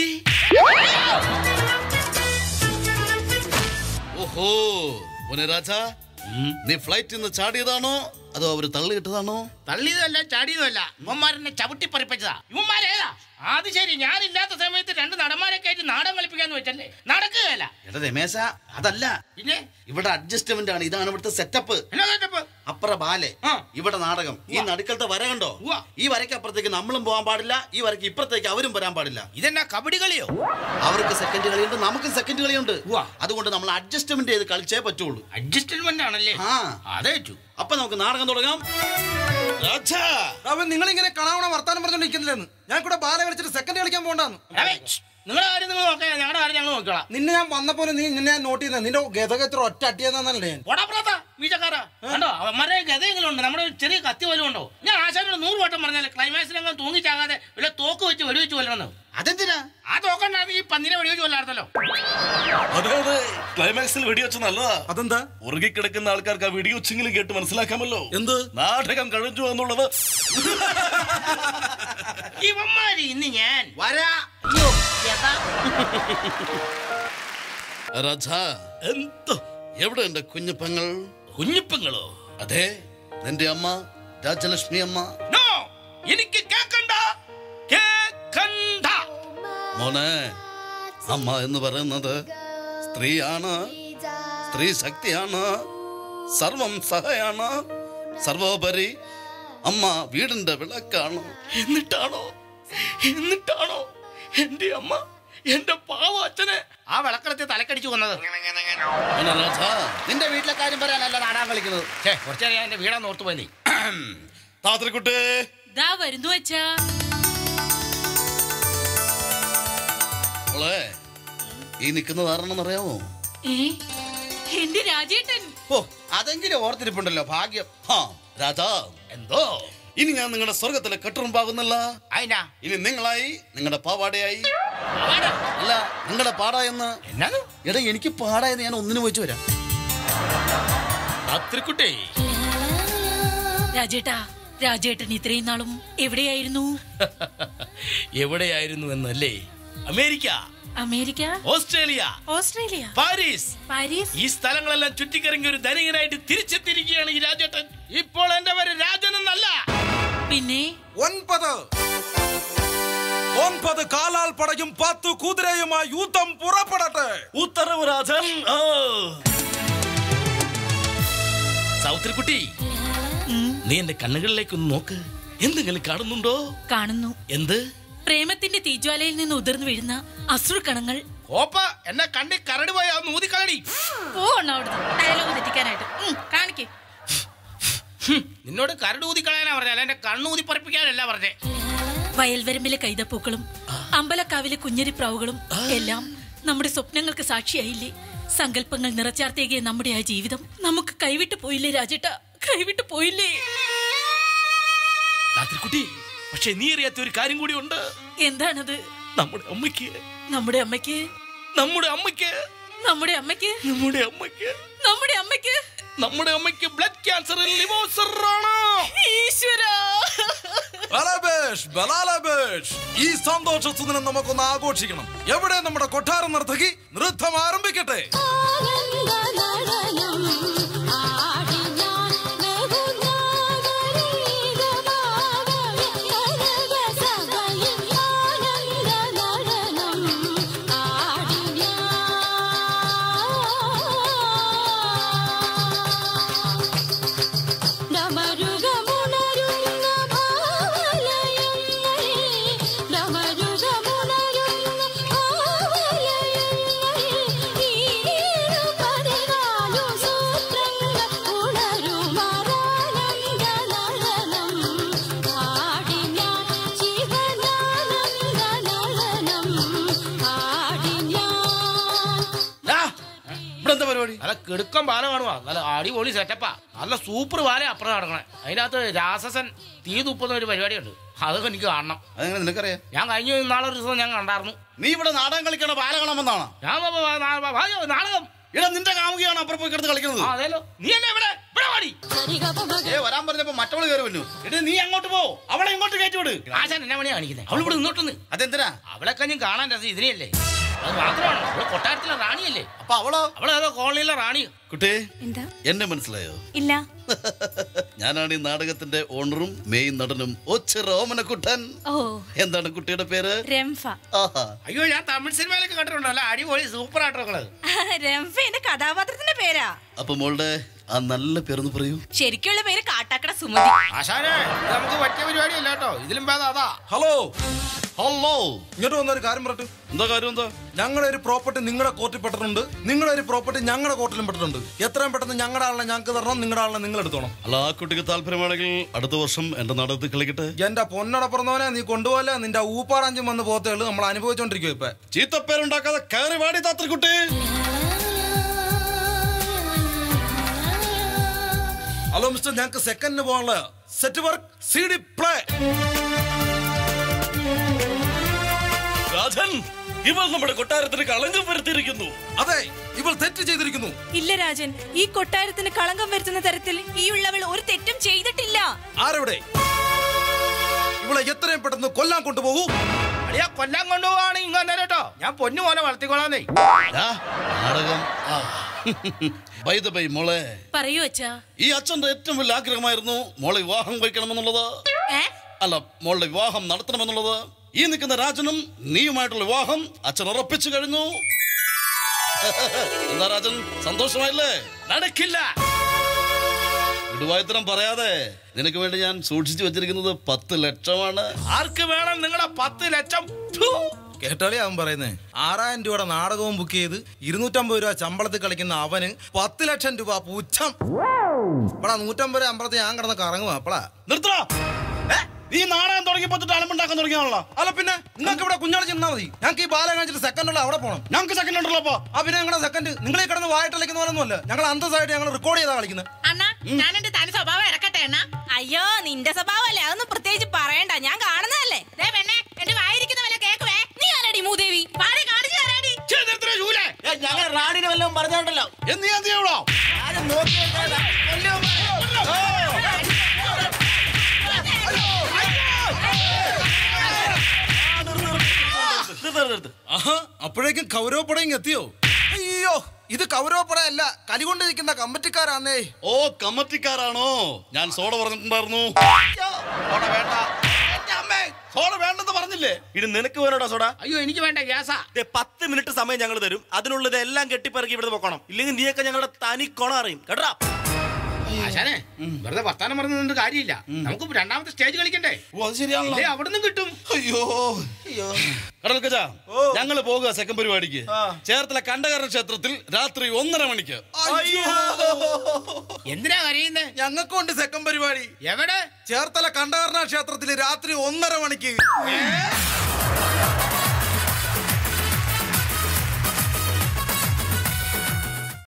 ഓഹോ മോനെ രാജ നീ ഫ്ലൈറ്റിൽ നിന്ന് ചാടിയതാണോ അതോ അവര് തള്ളിയിട്ടതാണോ തള്ളിയതല്ല ചാടിയതല്ല ഇവന്മാരെന്നെ ചവിട്ടി പറിപ്പിച്ചതാ ഇവന്മാരേതാ അത് ശരി ഞാനില്ലാത്ത സമയത്ത് രണ്ട് നടന്മാരെ കയറ്റി നാടകം കളിപ്പിക്കാന്ന് വെച്ചല്ലേ നടക്കുകയല്ല എടാ രമേശ അതല്ല പിന്നെ ഇവിടെ അഡ്ജസ്റ്റ്മെന്റ് ആണ് ഇതാണ് ഇവിടുത്തെ സെറ്റപ്പ് എന്നാ സെറ്റപ്പ് അപ്പുറ ബാലെ ഇവിടെ നാടകം ഈ നടുക്കലത്തെ വര കണ്ടോ ഈ വരയ്ക്ക് അപ്പുറത്തേക്ക് നമ്മളും പോകാൻ പാടില്ല ഈ വരയ്ക്ക് ഇപ്പുറത്തേക്ക് അവരും വരാൻ പാടില്ല ഇതെന്നാ കബഡി കളിയോ അവർക്ക് സെക്കൻഡ് കളിയുണ്ട് നമുക്കും സെക്കൻഡ് കളിയുണ്ട് അതുകൊണ്ട് നമ്മൾ അഡ്ജസ്റ്റ്മെന്റ് ചെയ്ത് കളിച്ചേ പറ്റുള്ളൂ അഡ്ജസ്റ്റ്മെന്റ് ആണല്ലേ ആ അതേറ്റു അപ്പൊ നമുക്ക് നാടകം തുടങ്ങാം രാജാ അവൻ നിങ്ങൾ ഇങ്ങനെ കാണാവണ വർത്താനം പറഞ്ഞോണ്ടിരിക്കുന്നില്ലെന്ന് ഞാൻ കൂടെ ബാല കളിച്ചിട്ട് സെക്കൻഡ് കളിക്കാൻ പോകണ്ടെന്ന് നിങ്ങളുടെ കാര്യം നിങ്ങൾ നോക്കാം ഞങ്ങളുടെ കാര്യം ഞങ്ങൾ നോക്കിക്കോളാം നിന്നെ ഞാൻ വന്നപ്പോ നീ നിന്നെ ഞാൻ നോട്ട് ചെയ്ത നിന്റെ ഗതകത്ര ഒറ്റ അട്ടിയെന്നല്ലേ ഞാൻ പോടാ പ്രാത്ത മീച്ചക്കാരാ കണ്ടോ അവന്മാരെ ഗതയെങ്കിലും ഉണ്ട് നമ്മുടെ ഒരു ചെറിയ കത്തി പോലും ഉണ്ടോ ഞാൻ ആശാനോട് നൂറ് വട്ടം പറഞ്ഞാലേ ക്ലൈമാക്സിലങ്ങ് തൂങ്ങിച്ചാകാതെ വല്ല തോക്ക് വെച്ച് വെടിവെച്ച് കൊല്ലണം അതെന്തിനാ ആ തോക്കണ്ടായിരുന്നു ഈ പന്നിനെ വെടിവെച്ച് കൊല്ലായിരുന്നല്ലോ അതെ അതെ ക്ലൈമാക്സിൽ വെടിവെച്ച നല്ലതാ അതെന്താ ഉറങ്ങിക്കിടക്കുന്ന ആൾക്കാർക്ക് ആ വെടിവെച്ചെങ്കിലും കേട്ട് മനസ്സിലാക്കാമല്ലോ എന്ത് നാടകം കഴിഞ്ഞു എന്നുള്ളത് ഇവന്മാര് ഇന്ന് ഞാൻ വരാ അയ്യോ, യഥാ. രാജ എന്തോ എവിടെ എന്റെ കുഞ്ഞുപ്പങ്ങൾ കുഞ്ഞിപ്പങ്ങളോ അതെ നിന്റെ അമ്മ രാജലക്ഷ്മി അമ്മ നോ എനിക്ക് കേക്കണ്ട കേക്കണ്ട മോനെ അമ്മ എന്ന് പറയുന്നത് സ്ത്രീയാണ് സ്ത്രീ ശക്തിയാണ് സർവം സഹയാണ് സർവോപരി അമ്മ വീടിന്റെ വിളക്കാണ് എന്നിട്ടാണോ എന്നിട്ടാണോ എന്റെ അമ്മ എന്റെ പാവ അച്ഛനെ ആ വിളക്കടത്തി തലക്കടിച്ചു കൊന്നത് മോനെ രാജ നിന്റെ വീട്ടിലെ കാര്യം പറയാനല്ല നാടാൻ കളിക്കുന്നത് ഛേ കുറച്ചേരം എന്റെ വീടാന്ന് ഓർത്തു പോയി നീ താത്രിക്കുട്ടേ ദാ വരുന്നു അച്ഛാ മോളെ ഈ നിൽക്കുന്നത് ആരാണെന്ന് അറിയാമോ ഏ എന്റെ രാജേട്ടൻ ഓ അതെങ്കിലും ഓർത്തിരിപ്പുണ്ടല്ലോ ഭാഗ്യം ഹാ രാജാ എന്തോ ഇനി ഞാൻ നിങ്ങളുടെ സ്വർഗത്തിലെ കെട്ടുറുമ്പാകുന്നല്ല അതിനാ ഇനി നിങ്ങളായി നിങ്ങളുടെ പാവാടയായി അല്ല നിങ്ങളുടെ പാട എന്ന് എന്നാണ് എടാ എനിക്ക് പാടായെന്ന് ഞാൻ ഒന്നിനു വെച്ച് വരാം അത്രക്കുട്ടേ രാജേട്ടാ രാജേട്ടൻ ഇത്രയും നാളും എവിടെയായിരുന്നു എവിടെയായിരുന്നു എന്നല്ലേ America America Australia Australia Paris Paris ഈ സ്ഥലങ്ങളെല്ലാം ചുറ്റിക്കറങ്ങി ഒരു ധനികനായിട്ട് തിരിച്ചെത്തിയിരിക്കുകയാണ് ഈ രാജേട്ടൻ ഇപ്പോൾ എന്റെ പേര് രാജൻ എന്നല്ല പിന്നെ ഒൻപത് ഒൻപത് കാലാൽ പടയും പത്തു കുതിരയുമായി യുദ്ധം പുറപ്പെടട്ടെ ഉത്തരവ് രാജൻ ഓ സൗത്രിക്കുട്ടി നീ എന്റെ കണ്ണുകളിലേക്ക് ഒന്ന് നോക്ക് എന്തെങ്കിലും കാണുന്നുണ്ടോ കാണുന്നു എന്ത് പ്രേമത്തിന്റെ തീജ്വാലയിൽ നിന്ന് ഉതിർന്നു വീഴുന്ന അശ്രുകണങ്ങൾ ഓപ്പ എന്നെ കണ്ടി കരടി പോയി ആ നൂതി കളടി പോണ അവിടുന്ന് ഡയലോഗ് തെറ്റിക്കാനായിട്ട് ഉം, കാണിക്ക് നിന്നോട് കരട് ഊതി കളയാനാ പറഞ്ഞാൽ എന്റെ കണ്ണൂതി പറപ്പിക്കാനല്ല പറഞ്ഞേ വയൽവരമ്പിലെ കൈതപ്പൂക്കളും അമ്പലക്കാവിലെ കുഞ്ഞരിപ്രാവുകളും എല്ലാം നമ്മുടെ സ്വപ്നങ്ങൾക്ക് സാക്ഷിയായില്ലേ സങ്കല്പങ്ങൾ നിറച്ചാർത്തേകിയ നമ്മുടെ ആ ജീവിതം നമുക്ക് കൈവിട്ട് പോയില്ലേ രാജേട്ട കൈവിട്ട് പോയില്ലേ രാത്രിക്കുട്ടി പക്ഷെ നീ അറിയാത്ത ഒരു കാര്യം കൂടി ഉണ്ട് എന്താണത് നമ്മുടെ അമ്മയ്ക്ക് നമ്മുടെ അമ്മയ്ക്ക് നമ്മുടെ അമ്മയ്ക്ക് നമ്മുടെ അമ്മയ്ക്ക് നമ്മുടെ അമ്മയ്ക്ക് നമ്മുടെ അമ്മയ്ക്ക് നമ്മുടെ അമ്മയ്ക്ക് ബ്ലഡ് ക്യാൻസർ ലിവോസർ ആണ് ഈശ്വരാ ബലാബേഷ്, ബലാലബേഷ്. ഈ സന്തോഷ സുദിനം നമുക്കൊന്ന് ആഘോഷിക്കണം എവിടെ നമ്മുടെ കൊട്ടാരം നർത്തകി നൃത്തം ആരംഭിക്കട്ടെ ഇവിടെ എന്താ പരിപാടി നല്ല കിടുക്കം പാല കാണുവാ നല്ല അടിപൊളി സെറ്റപ്പാ നല്ല സൂപ്പർ പാല അപ്പുറം നടക്കണേ അതിനകത്ത് രാസസൻ തീ തുപ്പുന്ന ഒരു പരിപാടിയുണ്ട് അതൊക്കെ എനിക്ക് കാണണം അതെങ്ങനെ നിനക്കറിയാം ഞാൻ കഴിഞ്ഞ നാളെ ഒരു ദിവസം ഞാൻ കണ്ടായിരുന്നു നീ ഇവിടെ നാടകം കളിക്കണ പാല കാണാമെന്നാണ് ഞാൻ വ- വ- നാ- വ- വായോ, നാടകം എടാ നിന്റെ കാമുകയാണ് അപ്പുറം പോയി കിടന്ന് കളിക്കുന്നത് ആ, അതേലോ നീ എന്നെ ഇവിടെ ഇവിടെ വാടി ഏ വരാൻ പറഞ്ഞപ്പോ മറ്റവള് കയറി വന്നു എടേ നീ അങ്ങോട്ട് പോ അവളെ ഇങ്ങോട്ട് കയറ്റി വിട് ആശാൻ എന്നെ പണിയാ കാണിക്കുന്നത് അവൾ ഇവിടെ നിന്നോട്ടെന്ന് അതെന്തിനാ അവളെ കഞ്ഞും കാണാൻ രസം ഇതിനെയല്ലേ അത് മാത്രമാണ് അവള് കൊട്ടാരത്തിലെ റാണിയല്ലേ അപ്പൊ അവളോ അവളേതോ കോളനിയിലെ റാണി കുട്ടേ എന്താ എന്നെ മനസ്സിലായോ ഇല്ല ഞാനാണ് ഈ നാടകത്തിന്റെ ഓണറും മെയിൻ നടനും ഒച്ച റോമനക്കുട്ടൻ ഓ എന്താണ് കുട്ടിയുടെ പേര് രംഫ ആഹാ അയ്യോ ഞാൻ തമിഴ് സിനിമയിലൊക്കെ കണ്ടിട്ടുണ്ടോ അല്ല അടിപൊളി സൂപ്പർ ആയിട്ടൊക്കെ രംഫ എന്റെ കഥാപാത്രത്തിന്റെ പേരാ അപ്പൊ മോളുടെ ആ നല്ല പേരൊന്ന് പറയൂ ശരിക്കുള്ള പേര് കാട്ടാക്കട സുമതി ആശാനെ ഇത് നമുക്ക് പറ്റിയ പരിപാടിയല്ല കേട്ടോ ഇതിലും ഭേദം അതാ ഹലോ ഹലോ ഇങ്ങോട്ട് വന്നൊരു കാര്യം പറയട്ടെ എന്താ കാര്യം എന്താ ഞങ്ങളുടെ ഒരു പ്രോപ്പർട്ടി നിങ്ങളുടെ കോർട്ടിൽ പെട്ടിട്ടുണ്ട് നിങ്ങളുടെ ഒരു പ്രോപ്പർട്ടി ഞങ്ങളുടെ കോർട്ടിലും പെട്ടിട്ടുണ്ട് എത്രയും പെട്ടെന്ന് ഞങ്ങളുടെ ആളിനെ ഞങ്ങൾക്ക് തരണം നിങ്ങളുടെ ആളിനെ നിങ്ങൾ എടുത്തോണം അല്ല ആ കുട്ടിക്ക് താല്പര്യമാണെങ്കിൽ അടുത്ത വർഷം എന്റെ നാടകത്തിൽ കളിക്കട്ടെ എന്റെ പൊന്നട പറഞ്ഞവനെ നീ കൊണ്ടുപോലെ നിന്റെ ഊപ്പാറഞ്ചും വന്ന് പോത്തേ ഉള്ളൂ നമ്മൾ അനുഭവിച്ചോണ്ടിരിക്കും ഇപ്പൊ ചീത്തപ്പേരുണ്ടാക്കാതെ കയറി വാടി താത്രക്കുട്ടി ഹലോ മിസ്റ്റർ ഞങ്ങൾക്ക് സെക്കൻഡിന് പോകാനുള്ള set work C D play Rajan ഇവൾ നമ്മുടെ കൊട്ടാരത്തിന് കളങ്കം വരുത്തിയിരിക്കുന്നു അതെ ഇവൾ തെറ്റ് ചെയ്തിരിക്കുന്നു ഇല്ല രാജൻ ഈ കൊട്ടാരത്തിന് കളങ്കം വരുത്തുന്ന തരത്തിൽ ഈ ഉള്ളവൾ ഒരു തെറ്റും ചെയ്തിട്ടില്ല ആരെവിടെ ഇവളെ എത്രയും പെട്ടെന്ന് കൊല്ലാൻ കൊണ്ടുപോകൂ അടിയാ കൊല്ലാൻ കൊണ്ടുപോവാണ് ഇങ്ങനെ കേട്ടോ ഞാൻ പൊന്നു പോലെ വളർത്തിക്കൊള്ളാന്നേ ദാ, നാടകം ബൈ ദ ബൈ മോളെ പറയൂ അച്ഛാ ഈ അച്ഛന്റെ ഏറ്റവും വലിയ ആഗ്രഹമായിരുന്നു മോളെ വിവാഹം കഴിക്കണമെന്നുള്ളത് ഏ അല്ല മോളുടെ വിവാഹം നടത്തണമെന്നുള്ളത് ഈ നിൽക്കുന്ന രാജനും നീയുമായിട്ടുള്ള വിവാഹം അച്ഛൻ ഉറപ്പിച്ചു കഴിഞ്ഞു എന്താ രാജൻ സന്തോഷമായില്ലേ നടക്കില്ല ഇടുവായത്തരം പറയാതെ നിനക്ക് വേണ്ടി ഞാൻ സൂക്ഷിച്ചു വെച്ചിരിക്കുന്നത് പത്ത് ലക്ഷമാണ് ആർക്ക് വേണം നിങ്ങളുടെ പത്ത് ലക്ഷം ഥു. കേട്ടാളി അവൻ പറയുന്നേ ആറായിരം രൂപയുടെ നാടകവും ബുക്ക് ചെയ്ത് ഇരുന്നൂറ്റമ്പത് രൂപ ശമ്പളത്തിൽ കളിക്കുന്ന അവന് പത്ത് ലക്ഷം രൂപ പുച്ഛം ഇപ്പടാ നൂറ്റമ്പത് രൂപ അമ്പലത്തിൽ ഞാൻ കിടന്ന് കറങ്ങുവാ അപ്പളാ നിർത്തടാ ഈ നാടകം തുടങ്ങിയപ്പോ തൊട്ട് അലമ്പുണ്ടാക്കാൻ തുടങ്ങിയാണല്ലോ അല്ല പിന്നെ നിങ്ങൾക്ക് ഇവിടെ കുഞ്ഞാളി ചെന്നാ മതി ഞങ്ങൾക്ക് ഈ ബാല കാണിച്ചിട്ട് സെക്കൻഡ് ഉള്ള അവിടെ പോകണം ഞങ്ങൾക്ക് സെക്കൻഡ് ഉണ്ടല്ലോ അപ്പൊ ആ പിന്നെ ഞങ്ങളുടെ സെക്കൻഡ് നിങ്ങൾ ഈ കിടന്ന് വായിട്ടളിക്കുന്ന പോലെ ഒന്നുമല്ല ഞങ്ങൾ അന്തസ്സായിട്ട് ഞങ്ങൾ റെക്കോർഡ് ചെയ്താ കളിക്കുന്നത് അണ്ണാ ഞാൻ എന്റെ തനി സ്വഭാവം ഇറക്കട്ടെ അണ്ണാ അയ്യോ നിന്റെ സ്വഭാവമല്ലേ അതൊന്നും പ്രത്യേകിച്ച് പറയണ്ട ഞാൻ കാണുന്നതല്ലേ ദേ പെണ്ണെ എന്റെ വായിരിക്കുന്ന വല്ല കേക്കുവേ നീ ആരടി മൂദേവി പാടി കാണിച്ചു തരാടി ഞങ്ങൾ റാണിനെ വല്ലതും പറഞ്ഞോണ്ടല്ലോ എന്ന് ഞാൻ ചെയ്യണോ ആഹാ, അപ്പോഴേക്കും കൗരവപ്പടയും എത്തിയോ അയ്യോ ഇത് കൗരവപ്പടയല്ല കലികൊണ്ട് നിൽക്കുന്ന കമ്പറ്റിക്കാരാന്നേ ഓ കമ്മറ്റിക്കാരാണോ ഞാൻ സോഡ പറഞ്ഞിട്ടുണ്ടായിരുന്നു സോഡ വേണ്ട സോഡ വേണ്ടെന്ന് പറഞ്ഞില്ലേ ഇത് നിനക്ക് വേണോടാ സോഡ അയ്യോ എനിക്ക് വേണ്ട ഗ്യാസാ ദേ, പത്ത് മിനിറ്റ് സമയം ഞങ്ങൾ തരും അതിനുള്ളത് എല്ലാം കെട്ടിപ്പറക്കി ഇവിടെ പൊക്കണം ഇല്ലെങ്കിൽ നീയൊക്കെ ഞങ്ങളുടെ തനി കൊണ അറിയും കേട്ടാ ആശാനെ വെറുതെ വർത്താനം പറഞ്ഞുകൊണ്ട് കാര്യമില്ല നമുക്ക് രണ്ടാമത്തെ സ്റ്റേജ് കളിക്കണ്ടേ ഓ അത് ശരിയാണല്ലോ ഇല്ലേ, അവിടുന്ന് കിട്ടും അയ്യോ കടൽക്കച്ച ഞങ്ങള് പോകുക സെക്കൻഡ് പരിപാടിക്ക് ചേർത്തല കണ്ടകരണ ക്ഷേത്രത്തിൽ രാത്രി ഒന്നര മണിക്ക് എന്തിനാ കരയുന്നേ ഞങ്ങൾക്കും ഉണ്ട് സെക്കൻഡ് പരിപാടി എവിടെ ചേർത്തല കണ്ടകരണ ക്ഷേത്രത്തിൽ രാത്രി ഒന്നര മണിക്ക്